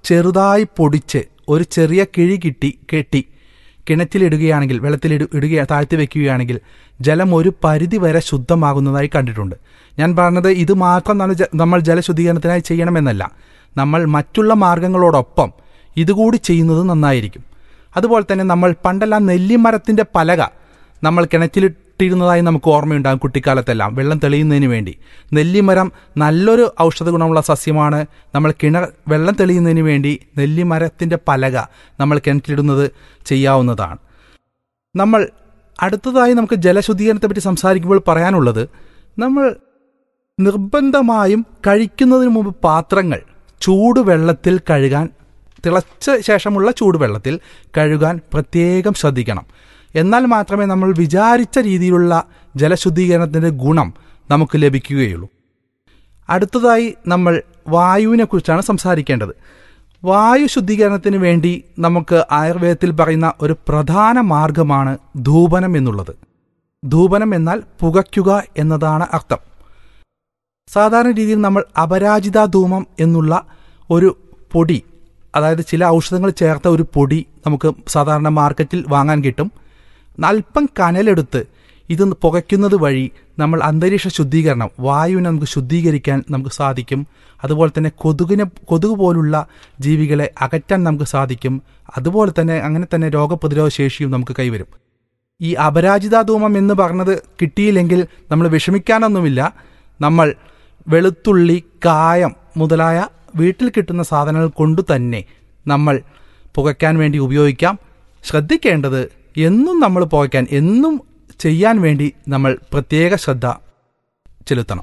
ചെറുതായി പൊടിച്ച് ഒരു ചെറിയ കിഴി കിട്ടി കെട്ടി കിണറ്റിലിടുകയാണെങ്കിൽ വെള്ളത്തിലിട ഇടുക താഴ്ത്തി വെക്കുകയാണെങ്കിൽ ജലം ഒരു പരിധി വരെ ശുദ്ധമാകുന്നതായി കണ്ടിട്ടുണ്ട് ഞാൻ പറഞ്ഞത് ഇത് മാത്രം നമ്മൾ ജ- നമ്മൾ ജലശുദ്ധീകരണത്തിനായി ചെയ്യണമെന്നല്ല നമ്മൾ മറ്റുള്ള മാർഗങ്ങളോടൊപ്പം ഇതുകൂടി ചെയ്യുന്നത് നന്നായിരിക്കും അതുപോലെ തന്നെ നമ്മൾ പണ്ടെല്ലാം നെല്ലിമരത്തിന്റെ പലക നമ്മൾ കിണറ്റിലിട്ടിരുന്നതായി നമുക്ക് ഓർമ്മയുണ്ടാകും കുട്ടിക്കാലത്തെല്ലാം വെള്ളം തെളിയുന്നതിന് വേണ്ടി നെല്ലിമരം നല്ലൊരു ഔഷധ ഗുണമുള്ള സസ്യമാണ് നമ്മൾ കിണർ വെള്ളം തെളിയുന്നതിന് വേണ്ടി നെല്ലിമരത്തിന്റെ പലക നമ്മൾ കിണറ്റിലിടുന്നത് ചെയ്യാവുന്നതാണ് നമ്മൾ അടുത്തതായി നമുക്ക് ജലശുദ്ധീകരണത്തെ പറ്റി സംസാരിക്കുമ്പോൾ പറയാനുള്ളത് നമ്മൾ നിർബന്ധമായും കഴിക്കുന്നതിന് മുമ്പ് പാത്രങ്ങൾ ചൂടുവെള്ളത്തിൽ കഴുകാൻ തിളച്ച ശേഷമുള്ള ചൂടുവെള്ളത്തിൽ കഴുകാൻ പ്രത്യേകം ശ്രദ്ധിക്കണം എന്നാൽ മാത്രമേ നമ്മൾ വിചാരിച്ച രീതിയിലുള്ള ജലശുദ്ധീകരണത്തിന്റെ ഗുണം നമുക്ക് ലഭിക്കുകയുള്ളൂ അടുത്തതായി നമ്മൾ വായുവിനെ കുറിച്ചാണ് സംസാരിക്കേണ്ടത് വായു ശുദ്ധീകരണത്തിന് വേണ്ടി നമുക്ക് ആയുർവേദത്തിൽ പറയുന്ന ഒരു പ്രധാന മാർഗമാണ് ധൂപനം എന്നുള്ളത് ധൂപനം എന്നാൽ പുകയ്ക്കുക എന്നതാണ് അർത്ഥം സാധാരണ രീതിയിൽ നമ്മൾ അപരാജിത ധൂമം എന്നുള്ള ഒരു പൊടി അതായത് ചില ഔഷധങ്ങൾ ചേർത്ത ഒരു പൊടി നമുക്ക് സാധാരണ മാർക്കറ്റിൽ വാങ്ങാൻ കിട്ടും അല്പം കനലെടുത്ത് ഇത് പുകയ്ക്കുന്നത് വഴി നമ്മൾ അന്തരീക്ഷ ശുദ്ധീകരണം വായുവിനെ നമുക്ക് ശുദ്ധീകരിക്കാൻ നമുക്ക് സാധിക്കും അതുപോലെ തന്നെ കൊതുകിനെ കൊതുക് പോലുള്ള ജീവികളെ അകറ്റാൻ നമുക്ക് സാധിക്കും അതുപോലെ തന്നെ അങ്ങനെ തന്നെ രോഗപ്രതിരോധ ശേഷിയും നമുക്ക് കൈവരും ഈ അപരാജിത ധൂമം എന്ന് പറഞ്ഞത് കിട്ടിയില്ലെങ്കിൽ നമ്മൾ വിഷമിക്കാനൊന്നുമില്ല നമ്മൾ വെളുത്തുള്ളി കായം മുതലായ വീട്ടിൽ കിട്ടുന്ന സാധനങ്ങൾ കൊണ്ടു തന്നെ നമ്മൾ പുകയ്ക്കാൻ വേണ്ടി ഉപയോഗിക്കാം ശ്രദ്ധിക്കേണ്ടത് എന്നും നമ്മൾ പുകയ്ക്കാൻ എന്നും ചെയ്യാൻ വേണ്ടി നമ്മൾ പ്രത്യേക ശ്രദ്ധ ചെലുത്തണം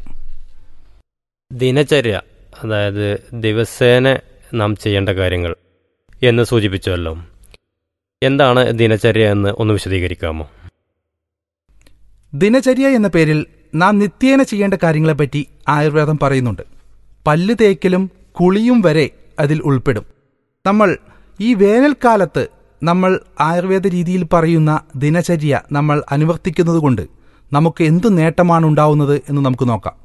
ദിനചര്യ അതായത് ദിവസേന നാം ചെയ്യേണ്ട കാര്യങ്ങൾ എന്ന് സൂചിപ്പിച്ചുവല്ലോ എന്താണ് ദിനചര്യ എന്ന് ഒന്ന് വിശദീകരിക്കാമോ ദിനചര്യ എന്ന പേരിൽ നാം നിത്യേന ചെയ്യേണ്ട കാര്യങ്ങളെപ്പറ്റി ആയുർവേദം പറയുന്നുണ്ട് പല്ല് തേക്കലും കുളിയും വരെ അതിൽ ഉൾപ്പെടും നമ്മൾ ഈ വേനൽക്കാലത്ത് നമ്മൾ ആയുർവേദ രീതിയിൽ പറയുന്ന ദിനചര്യ നമ്മൾ അനുവർത്തിക്കുന്നതുകൊണ്ട് നമുക്ക് എന്ത് നേട്ടമാണ് ഉണ്ടാവുന്നത് എന്ന് നമുക്ക് നോക്കാം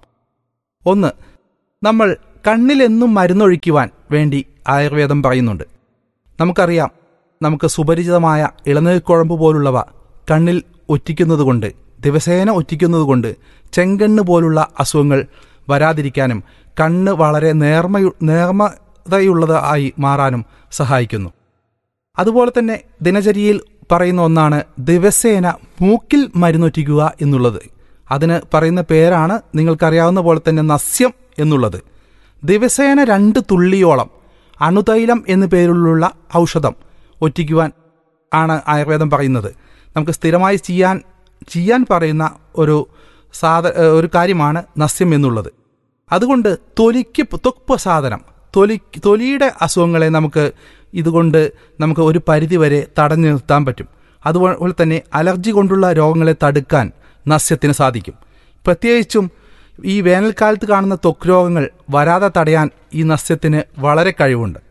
ഒന്ന് നമ്മൾ കണ്ണിലെന്നും മരുന്നൊഴിക്കുവാൻ വേണ്ടി ആയുർവേദം പറയുന്നുണ്ട് നമുക്കറിയാം നമുക്ക് സുപരിചിതമായ ഇളനീർക്കുഴമ്പ് പോലുള്ളവ കണ്ണിൽ ഒറ്റിക്കുന്നതുകൊണ്ട് ദിവസേന ഒറ്റിക്കുന്നതുകൊണ്ട് ചെങ്കണ്ണ് പോലുള്ള അസുഖങ്ങൾ വരാതിരിക്കാനും കണ്ണ് വളരെ നേർമയു നേർമതയുള്ളതായി മാറാനും സഹായിക്കുന്നു അതുപോലെ തന്നെ ദിനചര്യയിൽ പറയുന്ന ഒന്നാണ് ദിവസേന മൂക്കിൽ മരുന്നൊറ്റിക്കുക എന്നുള്ളത് അതിന് പറയുന്ന പേരാണ് നിങ്ങൾക്കറിയാവുന്ന പോലെ തന്നെ നസ്യം എന്നുള്ളത് ദിവസേന രണ്ട് തുള്ളിയോളം അണുതൈലം എന്നു പേരിലുള്ള ഔഷധം ഒറ്റിക്കുവാൻ ആണ് ആയുർവേദം പറയുന്നത് നമുക്ക് സ്ഥിരമായി ചെയ്യാൻ ചെയ്യാൻ പറയുന്ന ഒരു സാധ ഏഹ് ഒരു കാര്യമാണ് നസ്യം എന്നുള്ളത് അതുകൊണ്ട് തൊലിക്ക് ത്വക്പ സാധനം തൊലി തൊലിയുടെ അസുഖങ്ങളെ നമുക്ക് ഇതുകൊണ്ട് നമുക്ക് ഒരു പരിധി വരെ തടഞ്ഞു നിർത്താൻ പറ്റും അതുപോലെ തന്നെ അലർജി കൊണ്ടുള്ള രോഗങ്ങളെ തടുക്കാൻ നസ്യത്തിന് സാധിക്കും പ്രത്യേകിച്ചും ഈ വേനൽക്കാലത്ത് കാണുന്ന ത്വക്ക് രോഗങ്ങൾ വരാതെ തടയാൻ ഈ നസ്യത്തിന് വളരെ കഴിവുണ്ട്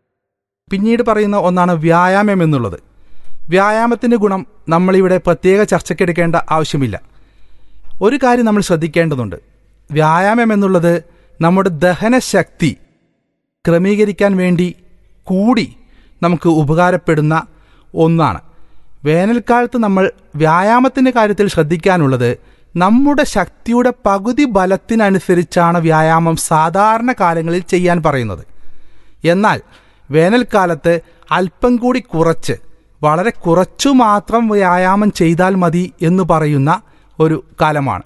പിന്നീട് പറയുന്ന ഒന്നാണ് വ്യായാമം എന്നുള്ളത് വ്യായാമത്തിന്റെ ഗുണം നമ്മളിവിടെ പ്രത്യേക ചർച്ചയ്ക്കെടുക്കേണ്ട ആവശ്യമില്ല ഒരു കാര്യം നമ്മൾ ശ്രദ്ധിക്കേണ്ടതുണ്ട് വ്യായാമം എന്നുള്ളത് നമ്മുടെ ദഹനശക്തി ക്രമീകരിക്കാൻ വേണ്ടി കൂടി നമുക്ക് ഉപകാരപ്പെടുന്ന ഒന്നാണ് വേനൽക്കാലത്ത് നമ്മൾ വ്യായാമത്തിന്റെ കാര്യത്തിൽ ശ്രദ്ധിക്കാനുള്ളത് നമ്മുടെ ശക്തിയുടെ പകുതി ബലത്തിനനുസരിച്ചാണ് വ്യായാമം സാധാരണ കാലങ്ങളിൽ ചെയ്യാൻ പറയുന്നത് എന്നാൽ വേനൽക്കാലത്ത് അല്പം കൂടി കുറച്ച് വളരെ കുറച്ചു മാത്രം വ്യായാമം ചെയ്താൽ മതി എന്ന് പറയുന്ന ഒരു കാലമാണ്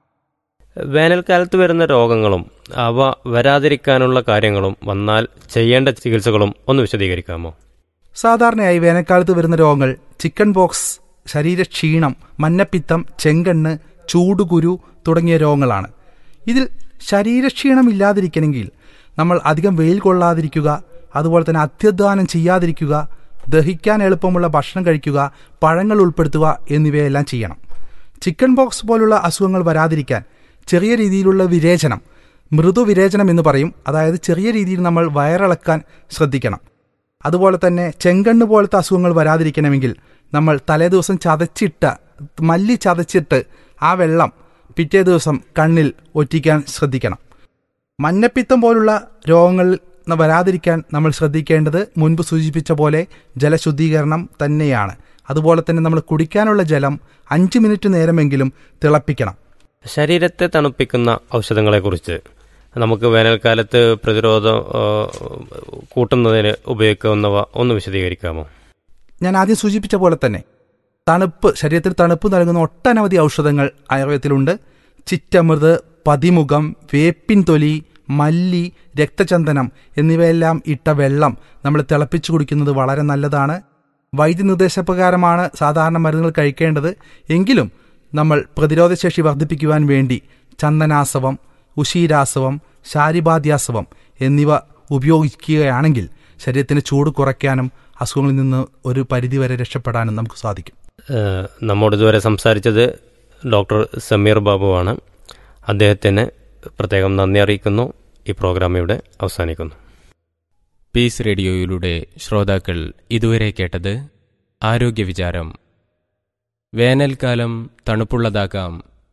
വേനൽക്കാലത്ത് വരുന്ന രോഗങ്ങളും അവ വരാതിരിക്കാനുള്ള കാര്യങ്ങളും വന്നാൽ ചെയ്യേണ്ട ചികിത്സകളും ഒന്ന് വിശദീകരിക്കാമോ സാധാരണയായി വേനൽക്കാലത്ത് വരുന്ന രോഗങ്ങൾ ചിക്കൻ പോക്സ് ശരീരക്ഷീണം മഞ്ഞപ്പിത്തം ചെങ്കണ്ണ് ചൂടുകുരു തുടങ്ങിയ രോഗങ്ങളാണ് ഇതിൽ ശരീരക്ഷീണം ഇല്ലാതിരിക്കണമെങ്കിൽ നമ്മൾ അധികം വെയിൽ കൊള്ളാതിരിക്കുക അതുപോലെ തന്നെ അത്യധ്വാനം ചെയ്യാതിരിക്കുക ദഹിക്കാൻ എളുപ്പമുള്ള ഭക്ഷണം കഴിക്കുക പഴങ്ങൾ ഉൾപ്പെടുത്തുക എന്നിവയെല്ലാം ചെയ്യണം ചിക്കൻ പോക്സ് പോലുള്ള അസുഖങ്ങൾ വരാതിരിക്കാൻ ചെറിയ രീതിയിലുള്ള വിരേചനം മൃദുവിരേചനം എന്ന് പറയും അതായത് ചെറിയ രീതിയിൽ നമ്മൾ വയറിളക്കാൻ ശ്രദ്ധിക്കണം അതുപോലെ തന്നെ ചെങ്കണ്ണ് പോലത്തെ അസുഖങ്ങൾ വരാതിരിക്കണമെങ്കിൽ നമ്മൾ തലേദിവസം ചതച്ചിട്ട മല്ലി ചതച്ചിട്ട് ആ വെള്ളം പിറ്റേ ദിവസം കണ്ണിൽ ഒറ്റിക്കാൻ ശ്രദ്ധിക്കണം മഞ്ഞപ്പിത്തം പോലുള്ള രോഗങ്ങൾ ന- വരാതിരിക്കാൻ നമ്മൾ ശ്രദ്ധിക്കേണ്ടത് മുൻപ് സൂചിപ്പിച്ച പോലെ ജലശുദ്ധീകരണം തന്നെയാണ് അതുപോലെ തന്നെ നമ്മൾ കുടിക്കാനുള്ള ജലം അഞ്ച് മിനിറ്റ് നേരമെങ്കിലും തിളപ്പിക്കണം ശരീരത്തെ തണുപ്പിക്കുന്ന ഔഷധങ്ങളെക്കുറിച്ച് നമുക്ക് വേനൽക്കാലത്ത് പ്രതിരോധം ആ, കൂട്ടുന്നതിന് ഉപയോഗിക്കാവുന്നവ ഒന്ന് വിശദീകരിക്കാമോ ഞാൻ ആദ്യം സൂചിപ്പിച്ച പോലെ തന്നെ തണുപ്പ് ശരീരത്തിൽ തണുപ്പ് നൽകുന്ന ഒട്ടനവധി ഔഷധങ്ങൾ ആയുർവേദത്തിലുണ്ട് ചിറ്റമൃത് പതിമുഖം വേപ്പിൻ തൊലി മല്ലി രക്തചന്ദനം എന്നിവയെല്ലാം ഇട്ട വെള്ളം നമ്മൾ തിളപ്പിച്ചു കുടിക്കുന്നത് വളരെ നല്ലതാണ് വൈദ്യനിർദ്ദേശപ്രകാരമാണ് സാധാരണ മരുന്നുകൾ കഴിക്കേണ്ടത് എങ്കിലും നമ്മൾ പ്രതിരോധശേഷി വർദ്ധിപ്പിക്കുവാൻ വേണ്ടി ചന്ദനാസവം ഉശീരാസവം ശാരിബാദ്യാസവം എന്നിവ ഉപയോഗിക്കുകയാണെങ്കിൽ ശരീരത്തിന് ചൂട് കുറയ്ക്കാനും അസുഖങ്ങളിൽ നിന്ന് ഒരു പരിധിവരെ രക്ഷപ്പെടാനും നമുക്ക് സാധിക്കും ഏഹ് നമ്മോട് ഇതുവരെ സംസാരിച്ചത് ഡോക്ടർ സമീർ ബാബുവാണ് അദ്ദേഹത്തിന് പ്രത്യേകം നന്ദി അറിയിക്കുന്നു ഈ പ്രോഗ്രാം ഇവിടെ അവസാനിക്കുന്നു പീസ് റേഡിയോയിലൂടെ ശ്രോതാക്കൾ ഇതുവരെ കേട്ടത് ആരോഗ്യ വിചാരം വേനൽക്കാലം തണുപ്പുള്ളതാകാം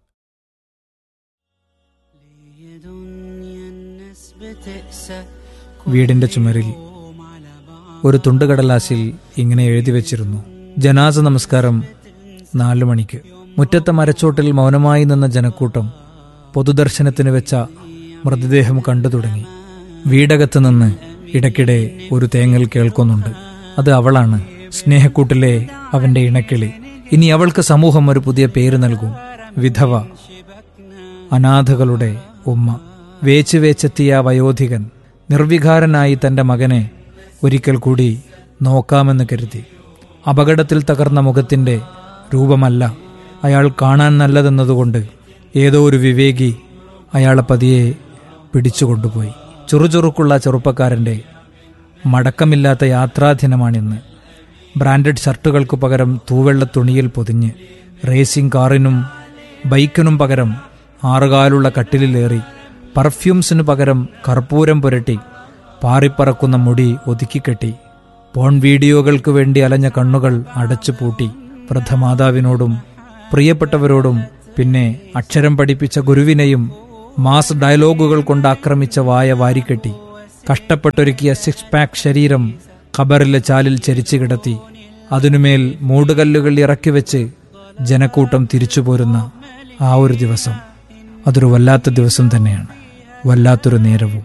വീടിന്റെ ചുമരിൽ ഒരു തുണ്ടുകടലാസിൽ ഇങ്ങനെ എഴുതി വെച്ചിരുന്നു ജനാസ നമസ്കാരം നാലു മണിക്ക് മുറ്റത്തെ മരച്ചോട്ടിൽ മൗനമായി നിന്ന ജനക്കൂട്ടം പൊതുദർശനത്തിന് വെച്ച മൃതദേഹം കണ്ടു തുടങ്ങി വീടകത്ത് നിന്ന് ഇടയ്ക്കിടെ ഒരു തേങ്ങൽ കേൾക്കുന്നുണ്ട് അത് അവളാണ് സ്നേഹക്കൂട്ടിലെ അവന്റെ ഇണക്കിളി ഇനി അവൾക്ക് സമൂഹം ഒരു പുതിയ പേര് നൽകും വിധവ അനാഥകളുടെ ഉമ്മ വേച്ച് വേച്ചെത്തിയ ആ വയോധികൻ നിർവികാരനായി തന്റെ മകനെ ഒരിക്കൽ കൂടി നോക്കാമെന്ന് കരുതി അപകടത്തിൽ തകർന്ന മുഖത്തിന്റെ രൂപമല്ല അയാൾ കാണാൻ നല്ലതെന്നതുകൊണ്ട് ഏതോ ഒരു വിവേകി അയാളെ പതിയെ പിടിച്ചുകൊണ്ടുപോയി ചുറുചുറുക്കുള്ള ചെറുപ്പക്കാരന്റെ മടക്കമില്ലാത്ത യാത്രാദിനമാണിന്ന് ബ്രാൻഡഡ് ഷർട്ടുകൾക്ക് പകരം തൂവെള്ള തുണിയിൽ പൊതിഞ്ഞ് റേസിംഗ് കാറിനും ബൈക്കിനും പകരം ആറുകാലുള്ള കട്ടിലിലേറി പെർഫ്യൂംസിനു പകരം കർപ്പൂരം പുരട്ടി പാറിപ്പറക്കുന്ന മുടി ഒതുക്കിക്കെട്ടി പോൺ വീഡിയോകൾക്ക് വേണ്ടി അലഞ്ഞ കണ്ണുകൾ അടച്ചു പൂട്ടി വൃദ്ധമാതാവിനോടും പ്രിയപ്പെട്ടവരോടും പിന്നെ അക്ഷരം പഠിപ്പിച്ച ഗുരുവിനെയും മാസ് ഡയലോഗുകൾ കൊണ്ട് ആക്രമിച്ച വായ വാരിക്കെട്ടി കഷ്ടപ്പെട്ടൊരുക്കിയ സിക്സ് പാക്ക് ശരീരം ഖബറിലെ ചാലിൽ ചരിച്ചു കിടത്തി അതിനുമേൽ മൂടുകല്ലുകൾ ഇറക്കി വെച്ച് ജനക്കൂട്ടം തിരിച്ചു പോരുന്ന ആ ഒരു ദിവസം അതൊരു വല്ലാത്ത ദിവസം തന്നെയാണ് വല്ലാത്തൊരു നേരവും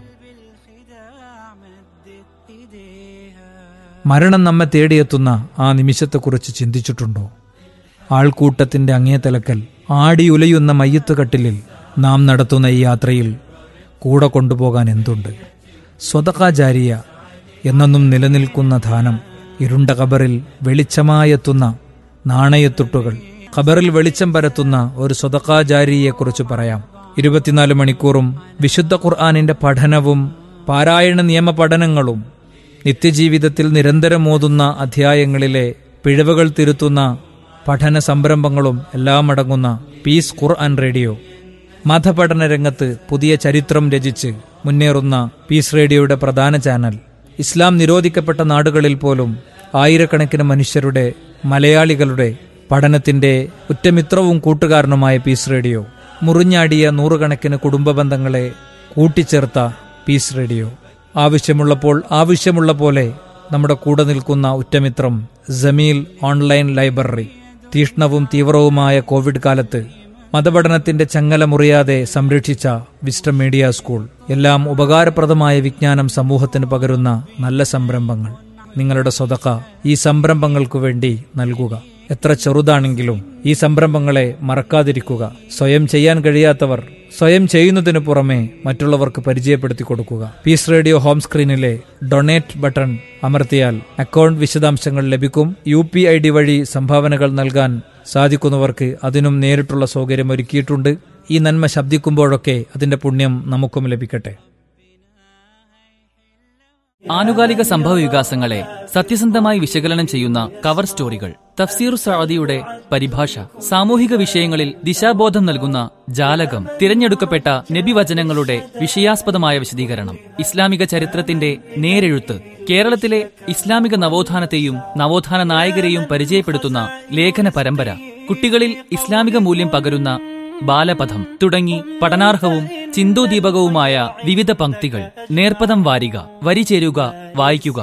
മരണം നമ്മെ തേടിയെത്തുന്ന ആ നിമിഷത്തെക്കുറിച്ച് ചിന്തിച്ചിട്ടുണ്ടോ ആൾക്കൂട്ടത്തിന്റെ അങ്ങേതലക്കൽ ആടിയുലയുന്ന മയ്യത്ത് കട്ടിലിൽ നാം നടത്തുന്ന ഈ യാത്രയിൽ കൂടെ കൊണ്ടുപോകാൻ എന്തുണ്ട് സ്വതകാചാരിയ എന്നെന്നും നിലനിൽക്കുന്ന ധാനം ഇരുണ്ട കബറിൽ വെളിച്ചമായെത്തുന്ന നാണയത്തുട്ടുകൾ ഖബറിൽ വെളിച്ചം പരത്തുന്ന ഒരു സ്വതകാചാരിയെക്കുറിച്ച് പറയാം ഇരുപത്തിനാല് മണിക്കൂറും വിശുദ്ധ ഖുർആാനിന്റെ പഠനവും പാരായണ നിയമ പഠനങ്ങളും നിത്യജീവിതത്തിൽ നിരന്തരം ഓതുന്ന അധ്യായങ്ങളിലെ പിഴവുകൾ തിരുത്തുന്ന പഠന സംരംഭങ്ങളും എല്ലാം അടങ്ങുന്ന പീസ് ഖുർആൻ റേഡിയോ മതപഠന രംഗത്ത് പുതിയ ചരിത്രം രചിച്ച് മുന്നേറുന്ന പീസ് റേഡിയോയുടെ പ്രധാന ചാനൽ ഇസ്ലാം നിരോധിക്കപ്പെട്ട നാടുകളിൽ പോലും ആയിരക്കണക്കിന് മനുഷ്യരുടെ മലയാളികളുടെ പഠനത്തിന്റെ ഉറ്റമിത്രവും കൂട്ടുകാരനുമായ പീസ് റേഡിയോ മുറിഞ്ഞാടിയ നൂറുകണക്കിന് കുടുംബ ബന്ധങ്ങളെ കൂട്ടിച്ചേർത്ത പീസ് റേഡിയോ ആവശ്യമുള്ളപ്പോൾ ആവശ്യമുള്ള പോലെ നമ്മുടെ കൂടെ നിൽക്കുന്ന ഉറ്റമിത്രം ജമീൽ ഓൺലൈൻ ലൈബ്രറി തീഷ്ണവും തീവ്രവുമായ കോവിഡ് കാലത്ത് മതപഠനത്തിന്റെ ചങ്ങല മുറിയാതെ സംരക്ഷിച്ച വിസ്റ്റം മീഡിയ സ്കൂൾ എല്ലാം ഉപകാരപ്രദമായ വിജ്ഞാനം സമൂഹത്തിന് പകരുന്ന നല്ല സംരംഭങ്ങൾ നിങ്ങളുടെ സ്വതക്ക ഈ സംരംഭങ്ങൾക്കു വേണ്ടി നൽകുക എത്ര ചെറുതാണെങ്കിലും ഈ സംരംഭങ്ങളെ മറക്കാതിരിക്കുക സ്വയം ചെയ്യാൻ കഴിയാത്തവർ സ്വയം ചെയ്യുന്നതിനു പുറമെ മറ്റുള്ളവർക്ക് പരിചയപ്പെടുത്തി കൊടുക്കുക peace radio home screen donate button അമർത്തിയാൽ അക്കൗണ്ട് വിശദാംശങ്ങൾ ലഭിക്കും യു പി ഐ ഡി വഴി സംഭാവനകൾ നൽകാൻ സാധിക്കുന്നവർക്ക് അതിനും നേരിട്ടുള്ള സൗകര്യം ഒരുക്കിയിട്ടുണ്ട് ഈ നന്മ ശബ്ദിക്കുമ്പോഴൊക്കെ അതിന്റെ പുണ്യം നമുക്കും ലഭിക്കട്ടെ ആനുകാലിക സംഭവ വികാസങ്ങളെ സത്യസന്ധമായി വിശകലനം ചെയ്യുന്ന കവർ സ്റ്റോറികൾ തഫ്സീർ സഅദിയുടെ പരിഭാഷ സാമൂഹിക വിഷയങ്ങളിൽ ദിശാബോധം നൽകുന്ന ജാലകം തിരഞ്ഞെടുക്കപ്പെട്ട നബിവചനങ്ങളുടെ വിഷയാസ്പദമായ വിശദീകരണം ഇസ്ലാമിക ചരിത്രത്തിന്റെ നേരെഴുത്ത് കേരളത്തിലെ ഇസ്ലാമിക നവോത്ഥാനത്തെയും നവോത്ഥാന നായകരെയും പരിചയപ്പെടുത്തുന്ന ലേഖന പരമ്പര കുട്ടികളിൽ ഇസ്ലാമിക മൂല്യം പകരുന്ന ബാലപഥം തുടങ്ങി പഠനാർഹവും ചിന്തോദീപകവുമായ വിവിധ പംക്തികൾ നേർപ്പദം വാരിക വരി ചേരുക വായിക്കുക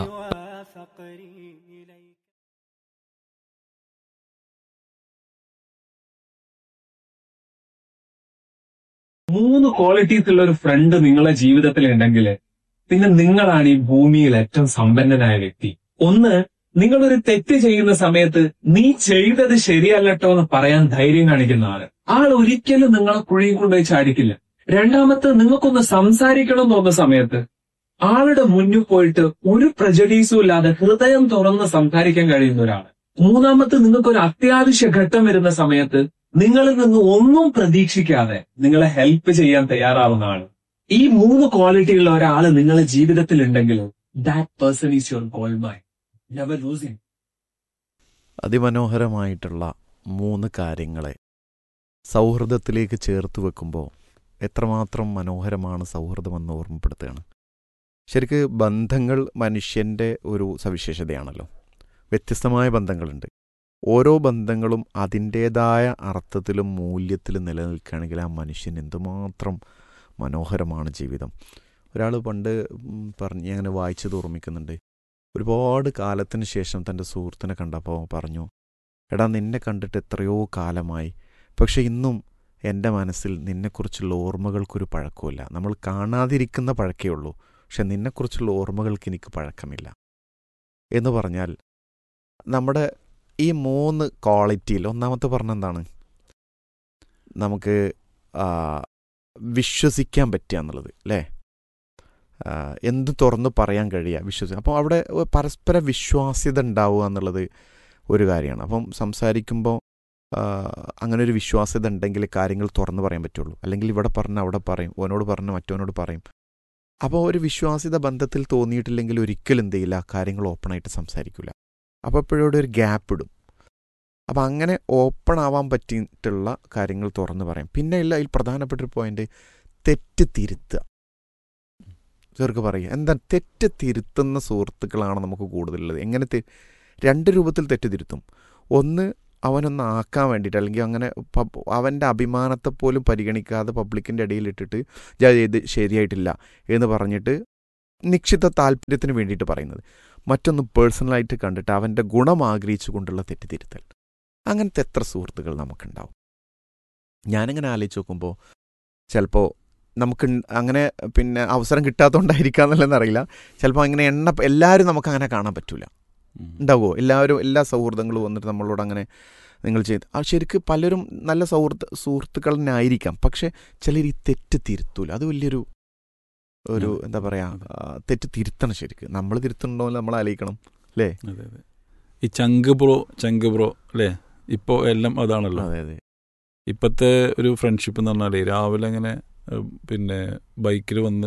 മൂന്ന് ക്വാളിറ്റീസ് ഉള്ള ഒരു ഫ്രണ്ട് നിങ്ങളെ ജീവിതത്തിൽ ഉണ്ടെങ്കിൽ പിന്നെ നിങ്ങളാണ് ഈ ഭൂമിയിൽ ഏറ്റവും സമ്പന്നനായ വ്യക്തി ഒന്ന് നിങ്ങളൊരു തെറ്റ് ചെയ്യുന്ന സമയത്ത് നീ ചെയ്തത് ശരിയല്ലട്ടോ എന്ന് പറയാൻ ധൈര്യം കാണിക്കുന്ന ആള് ആൾ ഒരിക്കലും നിങ്ങളെ കുഴിയിൽ കൊണ്ടുപോയി ചാടിക്കില്ല രണ്ടാമത്തെ നിങ്ങൾക്കൊന്ന് സംസാരിക്കണം എന്ന് തോന്നുന്ന സമയത്ത് ആളുടെ മുന്നിൽ പോയിട്ട് ഒരു പ്രജഡീസും ഇല്ലാതെ ഹൃദയം തുറന്ന് സംസാരിക്കാൻ കഴിയുന്ന ഒരാൾ മൂന്നാമത്തെ നിങ്ങൾക്കൊരു അത്യാവശ്യ ഘട്ടം വരുന്ന സമയത്ത് നിങ്ങളിൽ നിന്ന് ഒന്നും പ്രതീക്ഷിക്കാതെ നിങ്ങളെ ഹെൽപ്പ് ചെയ്യാൻ തയ്യാറാവുന്ന ആൾ ഈ മൂന്ന് ക്വാളിറ്റി ഉള്ള ഒരാൾ നിങ്ങളുടെ ജീവിതത്തിൽ ഉണ്ടെങ്കിൽ that person is your goal my never losing അതിമനോഹരമായിട്ടുള്ള മൂന്ന് കാര്യങ്ങളെ സൗഹൃദത്തിലേക്ക് ചേർത്ത് വെക്കുമ്പോൾ എത്രമാത്രം മനോഹരമാണ് സൗഹൃദമെന്ന് ഓർമ്മപ്പെടുത്തുകയാണ് ശരിക്ക് ബന്ധങ്ങൾ മനുഷ്യൻ്റെ ഒരു സവിശേഷതയാണല്ലോ വ്യത്യസ്തമായ ബന്ധങ്ങളുണ്ട് ഓരോ ബന്ധങ്ങളും അതിൻ്റേതായ അർത്ഥത്തിലും മൂല്യത്തിലും നിലനിൽക്കുകയാണെങ്കിൽ ആ മനുഷ്യൻ എന്തുമാത്രം മനോഹരമാണ് ജീവിതം ഒരാൾ പണ്ട് ഉം, പറഞ്ഞ് ഞാൻ അങ്ങനെ വായിച്ചത് ഓർമ്മിക്കുന്നുണ്ട് ഒരുപാട് കാലത്തിന് ശേഷം തൻ്റെ സുഹൃത്തിനെ കണ്ടപ്പോൾ പറഞ്ഞു എടാ നിന്നെ കണ്ടിട്ട് എത്രയോ കാലമായി പക്ഷെ ഇന്നും എൻ്റെ മനസ്സിൽ നിന്നെക്കുറിച്ചുള്ള ഓർമ്മകൾക്കൊരു പഴക്കമില്ല നമ്മൾ കാണാതിരിക്കുന്ന പഴക്കേ ഉള്ളൂ പക്ഷെ നിന്നെക്കുറിച്ചുള്ള ഓർമ്മകൾക്ക് എനിക്ക് പഴക്കമില്ല എന്ന് പറഞ്ഞാൽ നമ്മുടെ ഈ മൂന്ന് ക്വാളിറ്റിയിൽ ഒന്നാമത്തെ പറഞ്ഞ എന്താണ് നമുക്ക് ആ, വിശ്വസിക്കാൻ പറ്റുക എന്നുള്ളത് അല്ലേ ആ, എന്ത് തുറന്ന് പറയാൻ കഴിയുക വിശ്വസിക്കുക അപ്പോൾ അവിടെ പരസ്പര വിശ്വാസ്യത ഉണ്ടാവുക എന്നുള്ളത് ഒരു കാര്യമാണ് അപ്പം സംസാരിക്കുമ്പോൾ ആ, അങ്ങനെ ഒരു വിശ്വാസ്യത ഉണ്ടെങ്കിൽ കാര്യങ്ങൾ തുറന്ന് പറയാൻ പറ്റുള്ളൂ അല്ലെങ്കിൽ ഇവിടെ പറഞ്ഞ അവിടെ പറയും ഓനോട് പറഞ്ഞ മറ്റവനോട് പറയും അപ്പോൾ ഒരു വിശ്വാസ്യത ബന്ധത്തിൽ തോന്നിയിട്ടില്ലെങ്കിൽ ഒരിക്കലും എന്ത് ചെയ്യില്ല കാര്യങ്ങൾ ഓപ്പണായിട്ട് സംസാരിക്കില്ല അപ്പോൾ എപ്പോഴും ഒരു ഗ്യാപ്പ് ഇടും അപ്പം അങ്ങനെ ഓപ്പൺ ആവാൻ പറ്റിയിട്ടുള്ള കാര്യങ്ങൾ തുറന്ന് പറയാം പിന്നെ ഇല്ല അതിൽ പ്രധാനപ്പെട്ട ഒരു പോയിന്റ് തെറ്റ് തിരുത്തുക ചെറുക്ക് പറയുക എന്താ തെറ്റ് തിരുത്തുന്ന സുഹൃത്തുക്കളാണ് നമുക്ക് കൂടുതലുള്ളത് എങ്ങനെ തെ- രണ്ട് രൂപത്തിൽ തെറ്റ് തിരുത്തും ഒന്ന് അവനൊന്ന് ആക്കാൻ വേണ്ടിയിട്ട് അല്ലെങ്കിൽ അങ്ങനെ പബ് അവൻ്റെ അഭിമാനത്തെ പോലും പരിഗണിക്കാതെ പബ്ലിക്കിൻ്റെ ഇടയിൽ ഇട്ടിട്ട് "ജാ, ഇത് ശരിയായിട്ടില്ല എന്ന് പറഞ്ഞിട്ട് നിശ്ചിത താല്പര്യത്തിന് വേണ്ടിയിട്ട് പറയുന്നത് മറ്റൊന്ന് പേഴ്സണലായിട്ട് കണ്ടിട്ട് അവൻ്റെ ഗുണം ആഗ്രഹിച്ചുകൊണ്ടുള്ള തെറ്റ് തിരുത്തൽ അങ്ങനത്തെ എത്ര സുഹൃത്തുക്കൾ നമുക്കുണ്ടാവും ഞാനിങ്ങനെ ആലോചിച്ച് നോക്കുമ്പോൾ ചിലപ്പോൾ നമുക്ക് ഇൺ- അങ്ങനെ പിന്നെ അവസരം കിട്ടാത്തതുകൊണ്ടായിരിക്കാം എന്നുള്ളതെന്ന് അറിയില്ല ചിലപ്പോൾ അങ്ങനെ എണ്ണ എല്ലാവരും നമുക്ക് അങ്ങനെ കാണാൻ പറ്റൂല ഉണ്ടാവുമോ എല്ലാവരും എല്ലാ സൗഹൃദങ്ങളും വന്നിട്ട് നമ്മളോട് അങ്ങനെ നിങ്ങൾ ചെയ്ത് ആ ശരിക്ക് പലരും നല്ല സൗഹൃദ സുഹൃത്തുക്കൾ തന്നെ ആയിരിക്കാം പക്ഷെ ചിലർ ഈ തെറ്റ് തിരുത്തൂല അത് വലിയൊരു ഒരു അതെ. എന്താ പറയാ അതെ. ആ, തെറ്റ് തിരുത്തണം ശരിക്ക് നമ്മൾ തിരുത്തണ്ടോ എന്ന് നമ്മൾ ആലോചിക്കണം അല്ലേ അതെ അതെ ഈ ചങ്ക് ബ്രോ ചങ്ക് ബ്രോ അല്ലേ ഇപ്പോൾ എല്ലാം അതാണല്ലോ അതെ അതെ ഇപ്പോഴത്തെ ഒരു ഫ്രണ്ട്ഷിപ്പ് എന്ന് പറഞ്ഞാലേ രാവിലെ അങ്ങനെ ഏഹ്, പിന്നെ ബൈക്കിൽ വന്ന്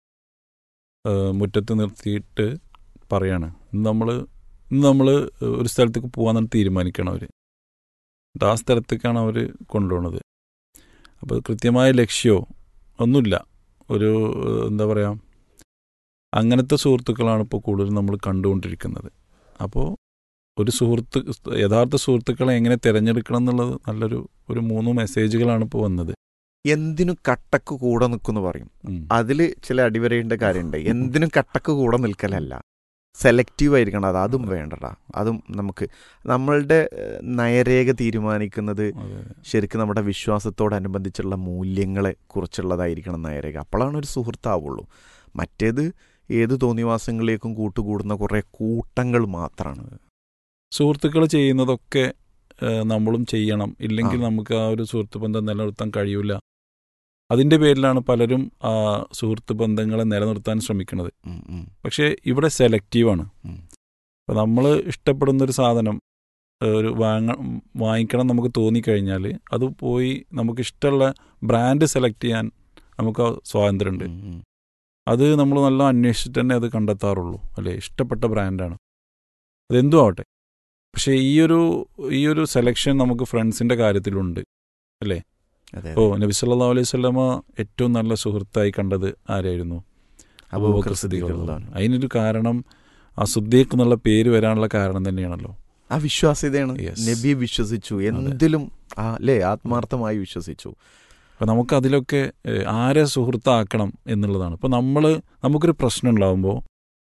ഏഹ്, മുറ്റത്ത് നിർത്തിയിട്ട് പറയാണ് ഇന്ന് നമ്മൾ ഇന്ന് നമ്മൾ ഒരു സ്ഥലത്തേക്ക് പോകാൻ തീരുമാനിക്കണം അവർ ആ സ്ഥലത്തേക്കാണ് അവർ കൊണ്ടുപോകുന്നത് അപ്പോൾ കൃത്യമായ ലക്ഷ്യമോ ഒന്നുമില്ല ഒരു ഏഹ്, എന്താ പറയുക അങ്ങനത്തെ സുഹൃത്തുക്കളാണ് ഇപ്പോൾ കൂടുതൽ നമ്മൾ കണ്ടുകൊണ്ടിരിക്കുന്നത് അപ്പോൾ ഒരു സുഹൃത്ത് യഥാർത്ഥ സുഹൃത്തുക്കളെ എങ്ങനെ തിരഞ്ഞെടുക്കണം എന്നുള്ളത് നല്ലൊരു ഒരു മൂന്ന് മെസ്സേജുകളാണ് ഇപ്പോൾ വന്നത് എന്തിനും കട്ടക്ക് കൂടെ നിൽക്കുന്നു പറയും ഉം. അതിൽ ചില അടിവരേണ്ട കാര്യമുണ്ട് എന്തിനും കട്ടക്ക് കൂടെ നിൽക്കലല്ല സെലക്റ്റീവ് ആയിരിക്കണം അത് അതും വേണ്ടടാ അതും നമുക്ക് നമ്മളുടെ ഏഹ്, നയരേഖ തീരുമാനിക്കുന്നത് അതെ, അതെ. ശരിക്കും നമ്മുടെ വിശ്വാസത്തോടനുബന്ധിച്ചുള്ള മൂല്യങ്ങളെ കുറിച്ചുള്ളതായിരിക്കണം നയരേഖ അപ്പോഴാണ് ഒരു സുഹൃത്താവുള്ളൂ മറ്റേത് ഏത് തോന്നിവാസങ്ങളിലേക്കും കൂട്ടുകൂടുന്ന കുറേ കൂട്ടങ്ങൾ മാത്രമാണ് സുഹൃത്തുക്കൾ ചെയ്യുന്നതൊക്കെ ഏഹ്, നമ്മളും ചെയ്യണം ഇല്ലെങ്കിൽ ആ. നമുക്ക് ആ ഒരു സുഹൃത്ത് ബന്ധം നിലനിർത്താൻ കഴിയില്ല അതിന്റെ പേരിലാണ് പലരും ആ സുഹൃത്ത് ബന്ധങ്ങളെ നിലനിർത്താൻ ശ്രമിക്കുന്നത് ഉം, ഉം, പക്ഷേ ഇവിടെ സെലക്റ്റീവാണ് ഉം. അപ്പോൾ നമ്മൾ ഇഷ്ടപ്പെടുന്ന ഒരു സാധനം ഏഹ്, ഒരു വാങ്ങ വാങ്ങിക്കണം നമുക്ക് തോന്നിക്കഴിഞ്ഞാൽ അത് പോയി നമുക്ക് ഇഷ്ടമുള്ള ബ്രാൻഡ് സെലക്ട് ചെയ്യാൻ നമുക്ക് ആ സ്വാതന്ത്ര്യമുണ്ട് ഉം, ഉം. അത് നമ്മൾ നല്ല അന്വേഷിച്ചിട്ട് തന്നെ അത് കണ്ടെത്താറുള്ളൂ അല്ലേ ഇഷ്ടപ്പെട്ട ബ്രാൻഡാണ് അതെന്തും ആവട്ടെ പക്ഷേ ഈ ഒരു ഈ ഒരു സെലക്ഷൻ നമുക്ക് ഫ്രണ്ട്സിന്റെ കാര്യത്തിലുണ്ട് അതെ ഓ നബി സല്ലല്ലാഹു അലൈഹി വസല്ലമ ഏറ്റവും നല്ല സുഹൃത്തായി കണ്ടത് ആരായിരുന്നു അബൂബക്കർ സിദ്ദീഖ് റളിയല്ലാഹു അൻഹു. അതിനൊരു കാരണം ആ സുദ്ദീഖ് എന്നുള്ള പേര് വരാനുള്ള കാരണം തന്നെയാണല്ലോ ആ വിശ്വാസ്യതയാണ് Yes. നബിയെ വിശ്വസിച്ചു എന്തിലും ആ അല്ലേ ആത്മാർത്ഥമായി വിശ്വസിച്ചു അപ്പോൾ നമുക്ക് അതിലൊക്കെ ഏഹ്, ആരെ സുഹൃത്താക്കണം എന്നുള്ളതാണ് ഇപ്പോൾ നമ്മൾ നമുക്കൊരു പ്രശ്നം ഉണ്ടാകുമ്പോൾ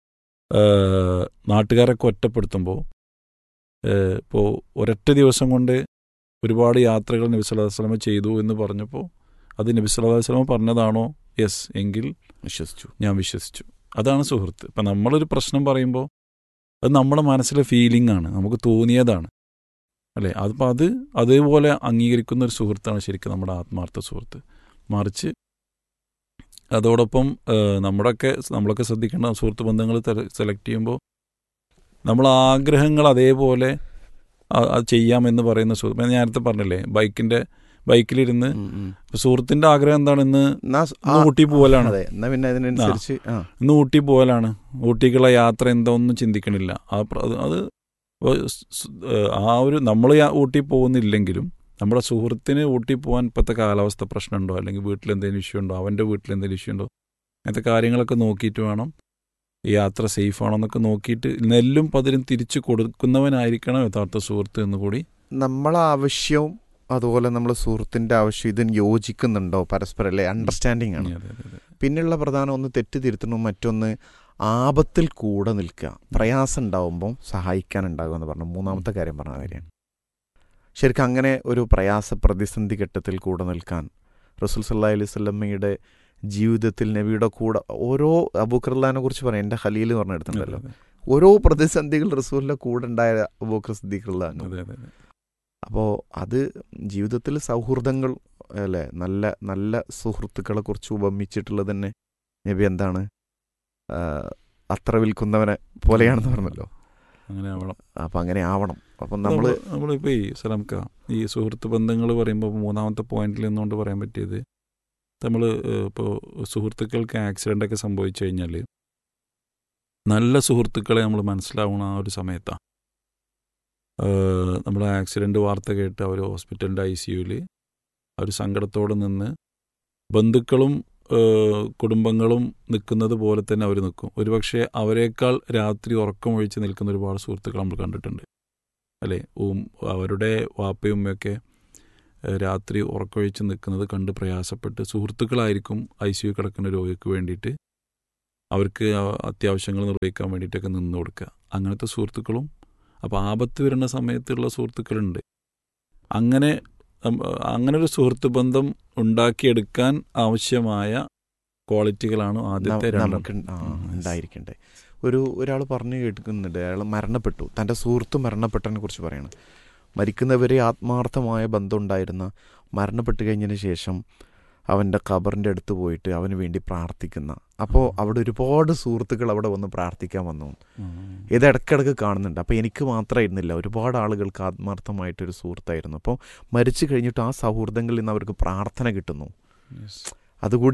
നാട്ടുകാരൊക്കെ ഒറ്റപ്പെടുത്തുമ്പോൾ ഇപ്പോൾ ഒരൊറ്റ ദിവസം കൊണ്ട് ഒരുപാട് യാത്രകൾ നബി സല്ലല്ലാഹു അലൈഹി വസല്ലമ ചെയ്തു എന്ന് പറഞ്ഞപ്പോൾ അത് നബി സല്ലല്ലാഹു അലൈഹി വസല്ലമ പറഞ്ഞതാണോ യെസ് എങ്കിൽ വിശ്വസിച്ചു ഞാൻ വിശ്വസിച്ചു അതാണ് സുഹൃത്ത് ഇപ്പം നമ്മളൊരു പ്രശ്നം പറയുമ്പോൾ അത് നമ്മുടെ മനസ്സിലെ ഫീലിംഗ് ആണ് നമുക്ക് തോന്നിയതാണ് അല്ലേ അതിപ്പോൾ അത് അതേപോലെ അംഗീകരിക്കുന്ന ഒരു സുഹൃത്താണ് ശരിക്കും നമ്മുടെ ആത്മാർത്ഥ സുഹൃത്ത് മറിച്ച് അതോടൊപ്പം ഏഹ്, നമ്മുടെയൊക്കെ നമ്മളൊക്കെ ശ്രദ്ധിക്കേണ്ട സുഹൃത്ത് ബന്ധങ്ങൾ സെലക്ട് ചെയ്യുമ്പോൾ നമ്മൾ ആഗ്രഹങ്ങൾ അതേപോലെ അ- അത് ചെയ്യാമെന്ന് പറയുന്ന സുഹൃത്ത് ഞാൻ നേരത്തെ പറഞ്ഞില്ലേ ബൈക്കിൻ്റെ ബൈക്കിലിരുന്ന് ഉം, ഉം. സുഹൃത്തിൻ്റെ ആഗ്രഹം എന്താണ് ഇന്ന് എന്നാ സ്- ഇന്ന് ആ, ഊട്ടി പോകലാണ് അതെ എന്നാ പിന്നെ അതിനനുസരിച്ച് ആ ഇന്ന് ഊട്ടി പോകലാണ് ഊട്ടിക്കുള്ള യാത്ര എന്തൊന്നും ചിന്തിക്കണില്ല ആ പ്ര- അത് അത് സ്- സ്- ആ ഒരു നമ്മൾ ഊട്ടി പോകുന്നില്ലെങ്കിലും നമ്മുടെ സുഹൃത്തിന് ഊട്ടി പോകാൻ ഇപ്പോഴത്തെ കാലാവസ്ഥ പ്രശ്നമുണ്ടോ അല്ലെങ്കിൽ വീട്ടിൽ എന്തെങ്കിലും ഇഷ്യൂ ഉണ്ടോ അവൻ്റെ വീട്ടിൽ എന്തെങ്കിലും ഇഷ്യൂ ഉണ്ടോ അങ്ങനത്തെ കാര്യങ്ങളൊക്കെ നോക്കിയിട്ട് വേണം ഈ യാത്ര സേഫ് ആണോ എന്നൊക്കെ നോക്കിയിട്ട് നെല്ലും പതിരും തിരിച്ചു കൊടുക്കുന്നവനായിരിക്കണം യഥാർത്ഥ സുഹൃത്ത് എന്ന് കൂടി നമ്മളെ ആവശ്യവും അതുപോലെ നമ്മളെ സുഹൃത്തിന്റെ ആവശ്യം ഇതിന് യോജിക്കുന്നുണ്ടോ പരസ്പരം അല്ലേ അണ്ടർസ്റ്റാൻഡിങ് ആണ് അതെ, അതെ, അതെ. പിന്നെയുള്ള പ്രധാനം ഒന്ന് തെറ്റ് തിരുത്തണം മറ്റൊന്ന് ആപത്തിൽ കൂടെ നിൽക്കുക പ്രയാസം ഉണ്ടാവുമ്പോൾ സഹായിക്കാനുണ്ടാകുക എന്ന് പറഞ്ഞു മൂന്നാമത്തെ കാര്യം പറഞ്ഞ കാര്യമാണ് ശരിക്കും അങ്ങനെ ഒരു പ്രയാസ പ്രതിസന്ധി ഘട്ടത്തിൽ കൂടെ നിൽക്കാൻ റസൂൽ സല്ലാ അലൈഹി സ്വല്ലമ്മയുടെ ജീവിതത്തിൽ നബിയുടെ കൂടെ ഓരോ അബൂഖർലാനെ കുറിച്ച് പറയാം എൻ്റെ ഖലീൽ എന്ന് പറഞ്ഞ എടുത്തിട്ടുണ്ടല്ലോ അതെ, ഓരോ പ്രതിസന്ധികൾ റസൂലിൻ്റെ കൂടെ ഉണ്ടായ അബൂഖർ സിദ്ദീഖുള്ളതാണ് അതെ, അതെ, അതെ. അപ്പോൾ അത് ജീവിതത്തിൽ സൗഹൃദങ്ങൾ അല്ലേ നല്ല നല്ല സുഹൃത്തുക്കളെ കുറിച്ച് ഉപമിച്ചിട്ടുള്ളത് തന്നെ നബി എന്താണ് ആ, അത്ര വിൽക്കുന്നവനെ പോലെയാണെന്ന് പറഞ്ഞല്ലോ അങ്ങനെ ആവണം അപ്പം അങ്ങനെ ആവണം അപ്പം നമ്മൾ നമ്മൾ നമ്മളിപ്പോൾ ഈ സലാംക്ക ഈ സുഹൃത്ത് ബന്ധങ്ങൾ പറയുമ്പോൾ മൂന്നാമത്തെ പോയിന്റിൽ നിന്നുകൊണ്ട് പറയാൻ പറ്റിയത് നമ്മൾ ഇപ്പോൾ സുഹൃത്തുക്കൾക്ക് ആക്സിഡൻ്റ് ഒക്കെ സംഭവിച്ചു കഴിഞ്ഞാൽ നല്ല സുഹൃത്തുക്കളെ നമ്മൾ മനസ്സിലാവണ ആ ഒരു സമയത്താണ് നമ്മൾ ആക്സിഡൻ്റ് വാർത്ത കേട്ട് അവർ ഹോസ്പിറ്റലിൻ്റെ ഐ സിയുവിൽ അവർ സങ്കടത്തോടെ നിന്ന് ബന്ധുക്കളും ഏഹ്, കുടുംബങ്ങളും നിൽക്കുന്നത് പോലെ തന്നെ അവർ നിൽക്കും ഒരുപക്ഷെ അവരെക്കാൾ രാത്രി ഉറക്കമൊഴിച്ച് നിൽക്കുന്ന ഒരുപാട് സുഹൃത്തുക്കൾ നമ്മൾ കണ്ടിട്ടുണ്ട് അല്ലേ ഉം അവരുടെ വാപ്പയും ഉമ്മയൊക്കെ ഏഹ്, രാത്രി ഉറക്കമൊഴിച്ച് നിൽക്കുന്നത് കണ്ട് പ്രയാസപ്പെട്ട് സുഹൃത്തുക്കളായിരിക്കും ഐ സി യു കിടക്കുന്ന രോഗിക്ക് വേണ്ടിയിട്ട് അവർക്ക് ആ അത്യാവശ്യങ്ങൾ നിർവഹിക്കാൻ വേണ്ടിയിട്ടൊക്കെ നിന്ന് കൊടുക്കുക അങ്ങനത്തെ സുഹൃത്തുക്കളും അപ്പോൾ ആപത്ത് വരുന്ന സമയത്തുള്ള സുഹൃത്തുക്കളുണ്ട് അങ്ങനെ നം- അങ്ങനെ ഒരു സുഹൃത്ത് ബന്ധം ഉണ്ടാക്കിയെടുക്കാൻ ആവശ്യമായ ക്വാളിറ്റികളാണ് ആദ്യത്തെ രണ്ടെണ്ണം നമുക്ക് ആ, ഉം, yes. ഉണ്ടായിരിക്കണ്ടേ ഒരു ഒരാൾ പറഞ്ഞു കേൾക്കുന്നുണ്ട് അയാൾ മരണപ്പെട്ടു തൻ്റെ സുഹൃത്ത് മരണപ്പെട്ടതിനെ കുറിച്ച് പറയണം മരിക്കുന്നവരെ ആത്മാർത്ഥമായ ബന്ധം ഉണ്ടായിരുന്ന മരണപ്പെട്ട് കഴിഞ്ഞതിന് ശേഷം അവൻ്റെ ഖബറിൻ്റെ അടുത്ത് പോയിട്ട് അവന് വേണ്ടി പ്രാർത്ഥിക്കുന്ന അപ്പോൾ അവിടെ ഒരുപാട് സുഹൃത്തുക്കൾ അവിടെ വന്ന് പ്രാർത്ഥിക്കാൻ വന്നു ഉം. ഇത് ഇടയ്ക്കിടയ്ക്ക് കാണുന്നുണ്ട് അപ്പോൾ എനിക്ക് മാത്രമായിരുന്നില്ല ഒരുപാട് ആളുകൾക്ക് ആത്മാർത്ഥമായിട്ടൊരു സുഹൃത്തായിരുന്നു അപ്പോൾ മരിച്ചു കഴിഞ്ഞിട്ട് ആ സൗഹൃദങ്ങളിൽ നിന്ന് അവർക്ക് പ്രാർത്ഥന കിട്ടുന്നു Yes. അതുകൂടി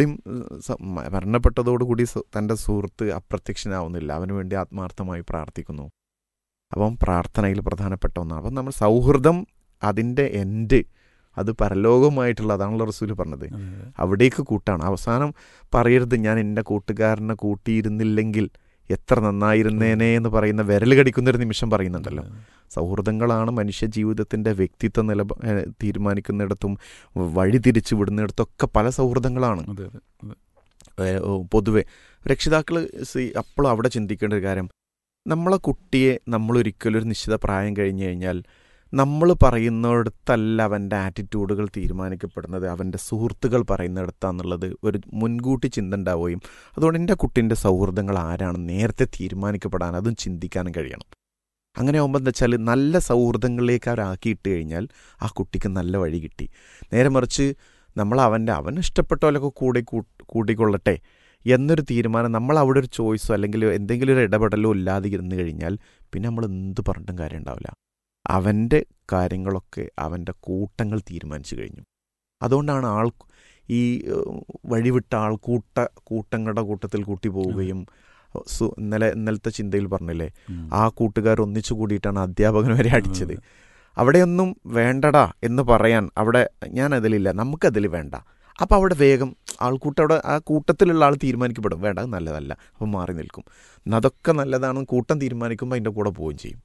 മരണപ്പെട്ടതോടുകൂടി സു- തൻ്റെ സുഹൃത്ത് അപ്രത്യക്ഷനാവുന്നില്ല അവന് വേണ്ടി ആത്മാർത്ഥമായി പ്രാർത്ഥിക്കുന്നു അപ്പം പ്രാർത്ഥനയിൽ പ്രധാനപ്പെട്ട ഒന്നാണ് അപ്പം നമ്മൾ സൗഹൃദം അതിൻ്റെ എൻഡ് അത് പരലോകമായിട്ടുള്ള അതാണല്ലോ റസൂല് പറഞ്ഞത് അതെ, അതെ. അവിടേക്ക് കൂട്ടാണ് അവസാനം പറയരുത് ഞാൻ എൻ്റെ കൂട്ടുകാരനെ കൂട്ടിയിരുന്നില്ലെങ്കിൽ എത്ര നന്നായിരുന്നേനെ എന്ന് പറയുന്ന വിരൽ കടിക്കുന്നൊരു നിമിഷം പറയുന്നുണ്ടല്ലോ സൗഹൃദങ്ങളാണ് മനുഷ്യ ജീവിതത്തിൻ്റെ വ്യക്തിത്വ നില ഏഹ് തീരുമാനിക്കുന്നിടത്തും വഴി തിരിച്ചു വിടുന്നിടത്തൊക്കെ പല സൗഹൃദങ്ങളാണ് അതെ അതെ അതെ ഏഹ് ഓ, പൊതുവെ രക്ഷിതാക്കൾ അപ്പോഴും അവിടെ ചിന്തിക്കേണ്ട ഒരു കാര്യം നമ്മളെ കുട്ടിയെ നമ്മൾ ഒരിക്കലും ഒരു നിശ്ചിത പ്രായം കഴിഞ്ഞു കഴിഞ്ഞാൽ നമ്മൾ പറയുന്നിടത്തല്ല അവൻ്റെ ആറ്റിറ്റ്യൂഡുകൾ തീരുമാനിക്കപ്പെടുന്നത് അവൻ്റെ സുഹൃത്തുക്കൾ പറയുന്നിടത്താന്നുള്ളത് ഒരു മുൻകൂട്ടി ചിന്ത ഉണ്ടാവുകയും അതുകൊണ്ട് എൻ്റെ കുട്ടീൻ്റെ സൗഹൃദങ്ങൾ ആരാണ് നേരത്തെ തീരുമാനിക്കപ്പെടാൻ അതും ചിന്തിക്കാനും കഴിയണം അങ്ങനെ ആകുമ്പോൾ എന്താ വെച്ചാൽ നല്ല സൗഹൃദങ്ങളിലേക്ക് അവരാക്കിയിട്ട് കഴിഞ്ഞാൽ ആ കുട്ടിക്ക് നല്ല വഴി കിട്ടി നേരെ മറിച്ച് നമ്മൾ അവൻ്റെ അവൻ ഇഷ്ടപ്പെട്ടവരൊക്കെ കൂടെ കൂ- കൂട്ടിക്കൊള്ളട്ടെ എന്നൊരു തീരുമാനം നമ്മൾ അവിടെ ഒരു ചോയ്സോ അല്ലെങ്കിൽ എന്തെങ്കിലും ഒരു ഇടപെടലോ ഇല്ലാതെ ഇരുന്ന് കഴിഞ്ഞാൽ പിന്നെ നമ്മൾ എന്ത് പറഞ്ഞിട്ടും കാര്യം ഉണ്ടാവില്ല അവൻ്റെ കാര്യങ്ങളൊക്കെ അവൻ്റെ കൂട്ടങ്ങൾ തീരുമാനിച്ചു കഴിഞ്ഞു അതുകൊണ്ടാണ് ആൾ ഈ ഏഹ്, വഴിവിട്ട ആൾക്കൂട്ട കൂട്ടങ്ങളുടെ കൂട്ടത്തിൽ കൂട്ടി പോവുകയും സു- ഇന്നലെ ഇന്നലത്തെ ചിന്തയിൽ പറഞ്ഞില്ലേ ഉം. ആ കൂട്ടുകാർ ഒന്നിച്ചു കൂടിയിട്ടാണ് അധ്യാപകൻ വരെ അടിച്ചത് അവിടെയൊന്നും വേണ്ടടാ എന്ന് പറയാൻ അവിടെ ഞാൻ അതിലില്ല നമുക്കതിൽ വേണ്ട അപ്പോൾ അവിടെ വേഗം ആൾക്കൂട്ടം അവിടെ ആ കൂട്ടത്തിലുള്ള ആൾ തീരുമാനിക്കപ്പെടും വേണ്ട അത് നല്ലതല്ല അപ്പോൾ മാറി നിൽക്കും എന്നാ അതൊക്കെ നല്ലതാണെന്ന് കൂട്ടം തീരുമാനിക്കുമ്പോൾ അതിൻ്റെ കൂടെ പോവുകയും ചെയ്യും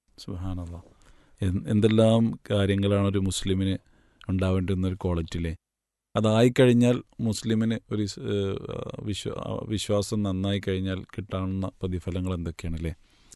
സുഹാനല്ല എന്തെല്ലാം കാര്യങ്ങളാണ് ഒരു മുസ്ലിമിന് ഉണ്ടാവേണ്ടുന്ന ഒരു ക്വാളിറ്റിയിലെ അതായിക്കഴിഞ്ഞാൽ മുസ്ലിമിന് ഒരു സ്- ഏഹ് വിശ്വ വിശ്വാസം നന്നായി കഴിഞ്ഞാൽ കിട്ടാവുന്ന പ്രതിഫലങ്ങൾ എന്തൊക്കെയാണല്ലേ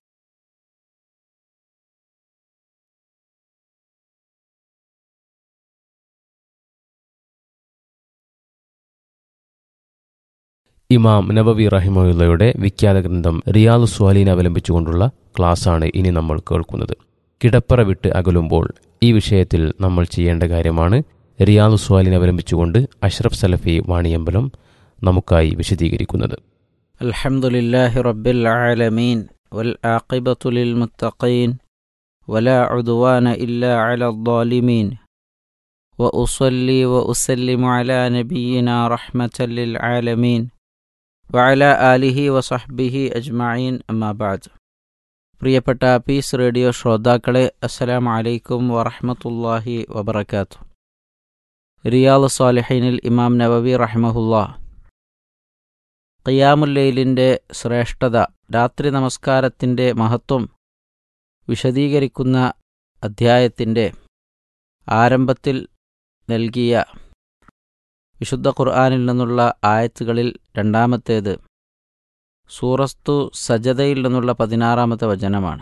ഇമാം നബവി റഹിമുള്ളയുടെ വിഖ്യാത ഗ്രന്ഥം റിയാദു സ്വാലീൻ അവലംബിച്ചുകൊണ്ടുള്ള ക്ലാസ്സാണ് ഇനി നമ്മൾ കേൾക്കുന്നത് കിടപ്പറ വിട്ട് അകലുമ്പോൾ ഈ വിഷയത്തിൽ നമ്മൾ ചെയ്യേണ്ട കാര്യമാണ് റിയാദു സ്വാലീൻ അവലംബിച്ചുകൊണ്ട് അഷ്റഫ് സലഫി വാണിയമ്പലം നമുക്കായി വിശദീകരിക്കുന്നത് الحمد لله رب العالمين والعاقبة للمتقين ولا عدوان إلا على الظالمين وأصلي وأسلم على نبينا رحمة للعالمين وعلى آله وصحبه أجمعين أما بعد പ്രിയപ്പെട്ട പീസ് റേഡിയോ ശ്രോതാക്കളെ അസ്സലാമു അലൈക്കും വറഹ്മത്തുള്ളാഹി വബറകാതുഹു റിയാദ് സാലിഹീനിൽ ഇമാം നവവി റഹ്മഹുല്ലാ ഖിയാമുല്ലയിലിൻ്റെ ശ്രേഷ്ഠത രാത്രി നമസ്കാരത്തിൻ്റെ മഹത്വം വിശദീകരിക്കുന്ന അധ്യായത്തിൻ്റെ ആരംഭത്തിൽ നൽകിയ വിശുദ്ധ ഖുർആനിൽ നിന്നുള്ള ആയത്തുകളിൽ രണ്ടാമത്തേത് സൂറസ്തു സജദയിൽ നിന്നുള്ള പതിനാറാമത്തെ വചനമാണ്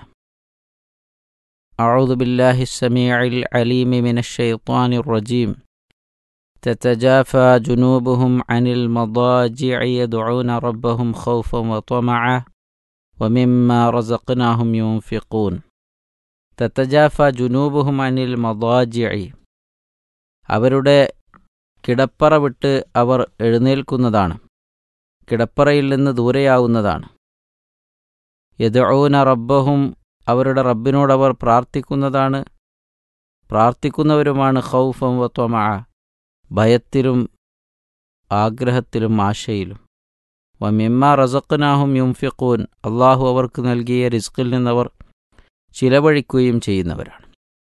أعوذ بالله السميع العليم من الشيطان الرجيم تتجافى جنوبهم عن المضاجع يدعون ربهم خوفا وطمعا ومما رزقناهم ينفقون تتجافى جنوبهم عن المضاجع അവരുടെ കിടപ്പറ വിട്ട് അവർ എഴുന്നേൽക്കുന്നതാണ് കിടപ്പറയിൽ നിന്ന് ദൂരെയാവുന്നതാണ് യദഊന റബ്ബഹും അവരുടെ റബ്ബിനോടവർ പ്രാർത്ഥിക്കുന്നതാണ് പ്രാർത്ഥിക്കുന്നവരുമാണ് ഖൗഫം വത്വമ ഭയത്തിലും ആഗ്രഹത്തിലും ആശയിലും വമിമ്മ റസഖ്നാഹും യുംഫിഖൂൻ അള്ളാഹു അവർക്ക് നൽകിയ റിസ്കിൽ നിന്നവർ ചിലവഴിക്കുകയും ചെയ്യുന്നവരാണ്